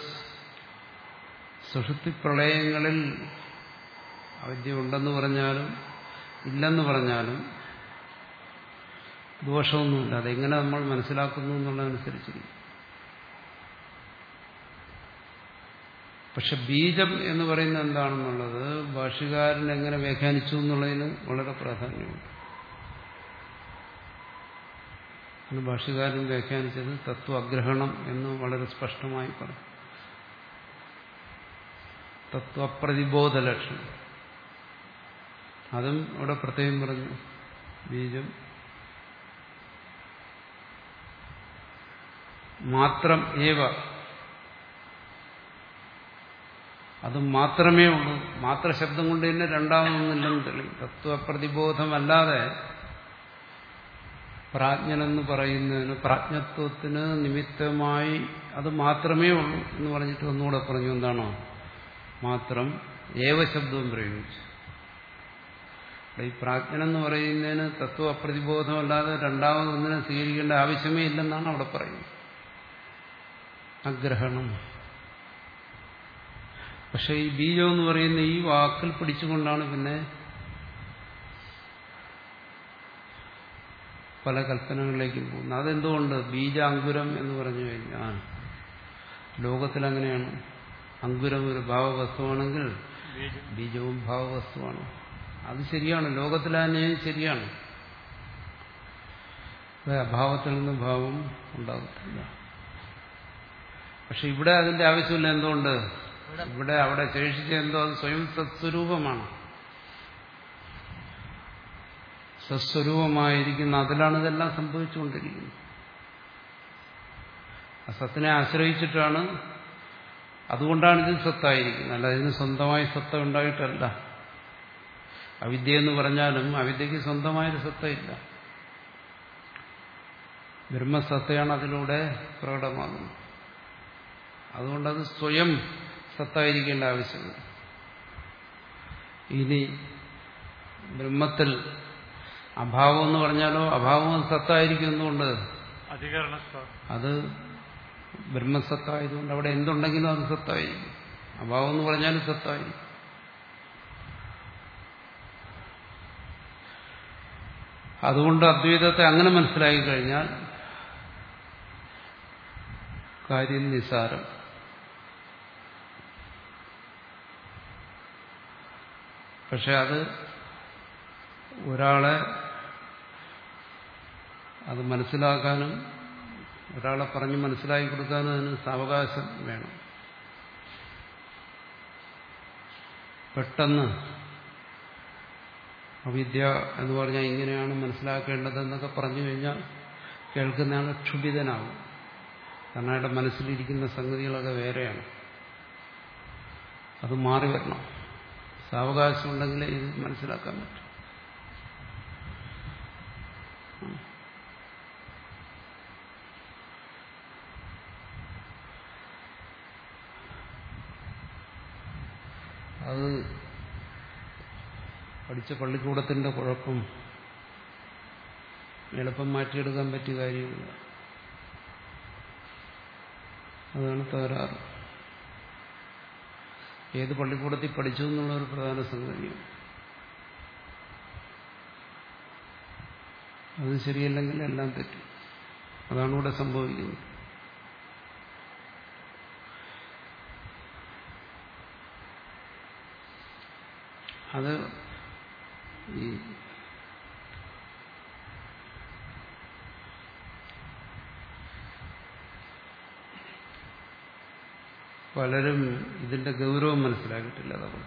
സുഷുപ്തി പ്രളയങ്ങളിൽ അവിദ്യ ഉണ്ടെന്ന് പറഞ്ഞാലും ഇല്ലെന്ന് പറഞ്ഞാലും ദോഷമൊന്നുമില്ല അതെങ്ങനെ നമ്മൾ മനസ്സിലാക്കുന്നു എന്നുള്ളതനുസരിച്ചിരിക്കും പക്ഷെ ബീജം എന്ന് പറയുന്നത് എന്താണെന്നുള്ളത് ഭാഷകാരൻ എങ്ങനെ വ്യാഖ്യാനിച്ചു എന്നുള്ളതിന് വളരെ പ്രാധാന്യമുണ്ട് അന്ന് ഭാഷകാരൻ വ്യാഖ്യാനിച്ചത് തത്വഗ്രഹണം എന്ന് വളരെ സ്പഷ്ടമായി പറഞ്ഞു തത്വപ്രതിബോധ ലക്ഷണം അതും ഇവിടെ പ്രത്യേകം പറഞ്ഞു ബീജം മാത്രം ഏവ അത് മാത്രമേ ഉള്ളൂ മാത്ര ശബ്ദം കൊണ്ട് തന്നെ രണ്ടാമതൊന്നില്ലെന്ന് തെളിയും തത്വപ്രതിബോധമല്ലാതെ പ്രാജ്ഞനെന്ന് പറയുന്നതിന് പ്രാജ്ഞത്വത്തിന് നിമിത്തമായി അത് മാത്രമേ ഉള്ളൂ എന്ന് പറഞ്ഞിട്ട് ഒന്നുകൂടെ പറഞ്ഞു എന്താണോ മാത്രം ഏവശബ്ദവും പ്രയോഗിച്ചു ഈ പ്രാജ്ഞനെന്ന് പറയുന്നതിന് തത്വ അപ്രതിബോധമല്ലാതെ രണ്ടാമതൊന്നിനെ സ്വീകരിക്കേണ്ട ആവശ്യമേ ഇല്ലെന്നാണ് അവിടെ പറയുന്നത് അഗ്രഹണം പക്ഷെ ഈ ബീജം എന്ന് പറയുന്ന ഈ വാക്കിൽ പിടിച്ചുകൊണ്ടാണ് പിന്നെ പല കൽപ്പനകളിലേക്കും പോകുന്നത് അതെന്തുകൊണ്ട് ബീജാങ്കുരം എന്ന് പറഞ്ഞു കഴിഞ്ഞാൽ ലോകത്തിൽ അങ്ങനെയാണ് അങ്കുരം ഒരു ഭാവവസ്തുവാണെങ്കിൽ ബീജം ബീജവും ഭാവവസ്തുവാണ് അത് ശരിയാണ് ലോകത്തിലാനെ ശരിയാണ് അത് അഭാവത്തിൽ നിന്ന് ഭാവം ഉണ്ടാകത്തില്ല പക്ഷെ ഇവിടെ അതിന്റെ ആവശ്യമില്ല എന്തുകൊണ്ട് ഇവിടെ അവിടെ ശേഷിച്ച എന്തോ അത് സ്വയം സത്സ്വരൂപമാണ് സത്സ്വരൂപമായിരിക്കുന്ന അതിലാണ് ഇതെല്ലാം സംഭവിച്ചുകൊണ്ടിരിക്കുന്നത് ആ സത്തിനെ ആശ്രയിച്ചിട്ടാണ് അതുകൊണ്ടാണ് ഇത് സത്തായിരിക്കുന്നത് അല്ല ഇതിന് സ്വന്തമായി സത്ത ഉണ്ടായിട്ടല്ല അവിദ്യ എന്ന് പറഞ്ഞാലും അവിദ്യക്ക് സ്വന്തമായൊരു സത്തയില്ല ബ്രഹ്മസത്തയാണ് അതിലൂടെ പ്രകടമാകുന്നത് അതുകൊണ്ടത് സ്വയം സത്തായിരിക്കേണ്ട ആവശ്യമില്ല ഇനി ബ്രഹ്മത്തിൽ അഭാവം എന്ന് പറഞ്ഞാലോ അഭാവം സത്തായിരിക്കും എന്തുകൊണ്ട് അധികരണ അത് ബ്രഹ്മസത്തായതുകൊണ്ട് അവിടെ എന്തുണ്ടെങ്കിലും അത് സത്തായിരിക്കും അഭാവം എന്ന് പറഞ്ഞാലും സത്തായിരിക്കും അതുകൊണ്ട് അദ്വൈതത്തെ അങ്ങനെ മനസ്സിലാക്കി കഴിഞ്ഞാൽ കാര്യം നിസാരം പക്ഷെ അത് ഒരാളെ അത് മനസ്സിലാക്കാനും ഒരാളെ പറഞ്ഞ് മനസ്സിലാക്കി കൊടുക്കാനും അതിന് സാവകാശം വേണം പെട്ടെന്ന് അവിദ്യ എന്ന് പറഞ്ഞാൽ ഇങ്ങനെയാണ് മനസ്സിലാക്കേണ്ടതെന്നൊക്കെ പറഞ്ഞു കഴിഞ്ഞാൽ കേൾക്കുന്നയാൾ ക്ഷുഭിതനാകും കാരണം അയാളുടെ മനസ്സിലിരിക്കുന്ന സംഗതികളൊക്കെ വേറെയാണ് അത് മാറി വരണം സാവകാശം ഉണ്ടെങ്കിലേ ഇത് മനസ്സിലാക്കാൻ പറ്റും അത് പഠിച്ച പള്ളിക്കൂടത്തിന്റെ കുഴപ്പം എളുപ്പം മാറ്റിയെടുക്കാൻ പറ്റിയ കാര്യമില്ല അതാണ് തകരാറ് ഏത് പള്ളിക്കൂടത്തിൽ പഠിച്ചു എന്നുള്ള ഒരു പ്രധാന സംഗതിയാണ് അത് ശരിയല്ലെങ്കിൽ എല്ലാം തെറ്റും അതാണ് ഇവിടെ സംഭവിക്കുന്നത് അത് ഈ പലരും ഇതിന്റെ ഗൗരവം മനസ്സിലാക്കിയിട്ടില്ല അതാണ്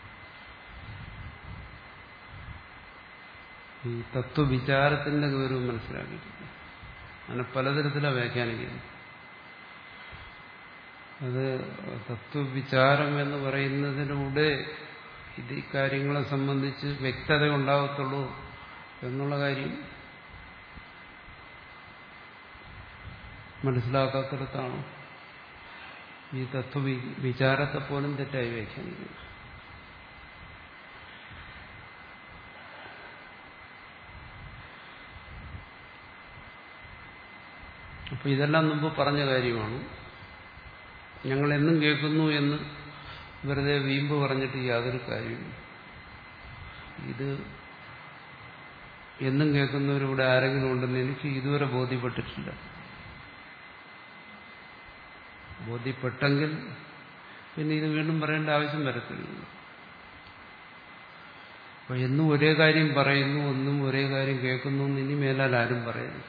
ഈ തത്വവിചാരത്തിന്റെ ഗൗരവം മനസ്സിലാക്കിയിട്ടില്ല അങ്ങനെ പലതരത്തിലാണ് വ്യാഖ്യാനിക്കുന്നത് അത് തത്വവിചാരം എന്ന് പറയുന്നതിലൂടെ ഇത് ഈ കാര്യങ്ങളെ സംബന്ധിച്ച് വ്യക്തത ഉണ്ടാകത്തുള്ളൂ എന്നുള്ള കാര്യം മനസ്സിലാക്കാത്തിടത്താണ് ഈ തത്വ വിചാരത്തെ പോലും തെറ്റായി വ്യാഖ്യാനിക്കുന്നു അപ്പൊ ഇതെല്ലാം മുമ്പ് പറഞ്ഞ കാര്യമാണ് ഞങ്ങൾ എന്നും കേൾക്കുന്നു എന്ന് വെറുതെ വീമ്പ് പറഞ്ഞിട്ട് യാതൊരു കാര്യമില്ല ഇത് എന്നും കേൾക്കുന്നവരിവിടെ ആരെങ്കിലും ഉണ്ടെന്ന് എനിക്ക് ഇതുവരെ ബോധ്യപ്പെട്ടിട്ടില്ല ബോധ്യപ്പെട്ടെങ്കിൽ പിന്നെ ഇത് വീണ്ടും പറയേണ്ട ആവശ്യം വരത്തില്ല അപ്പൊ എന്നും ഒരേ കാര്യം പറയുന്നു ഒന്നും ഒരേ കാര്യം കേൾക്കുന്നു എന്ന് ഇനി മേലാൽ ആരും പറയുന്നു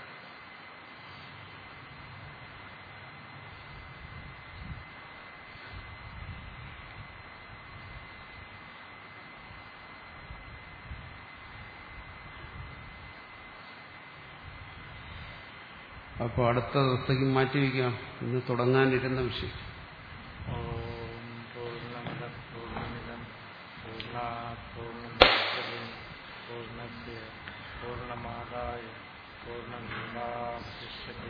അപ്പോൾ അടുത്ത ദിവസത്തേക്ക് മാറ്റിവെക്കാം ഇന്ന് തുടങ്ങാനിരുന്ന വിഷയം ഓം പൂർണ്ണമദ പൂർണ്ണമിദം പൂർണ്ണാത് പൂർണ്ണമുദച്യത്തെ പൂർണ്ണസ്യ പൂർണ്ണമാദായ പൂർണ്ണമേവാവശിഷ്യത്തെ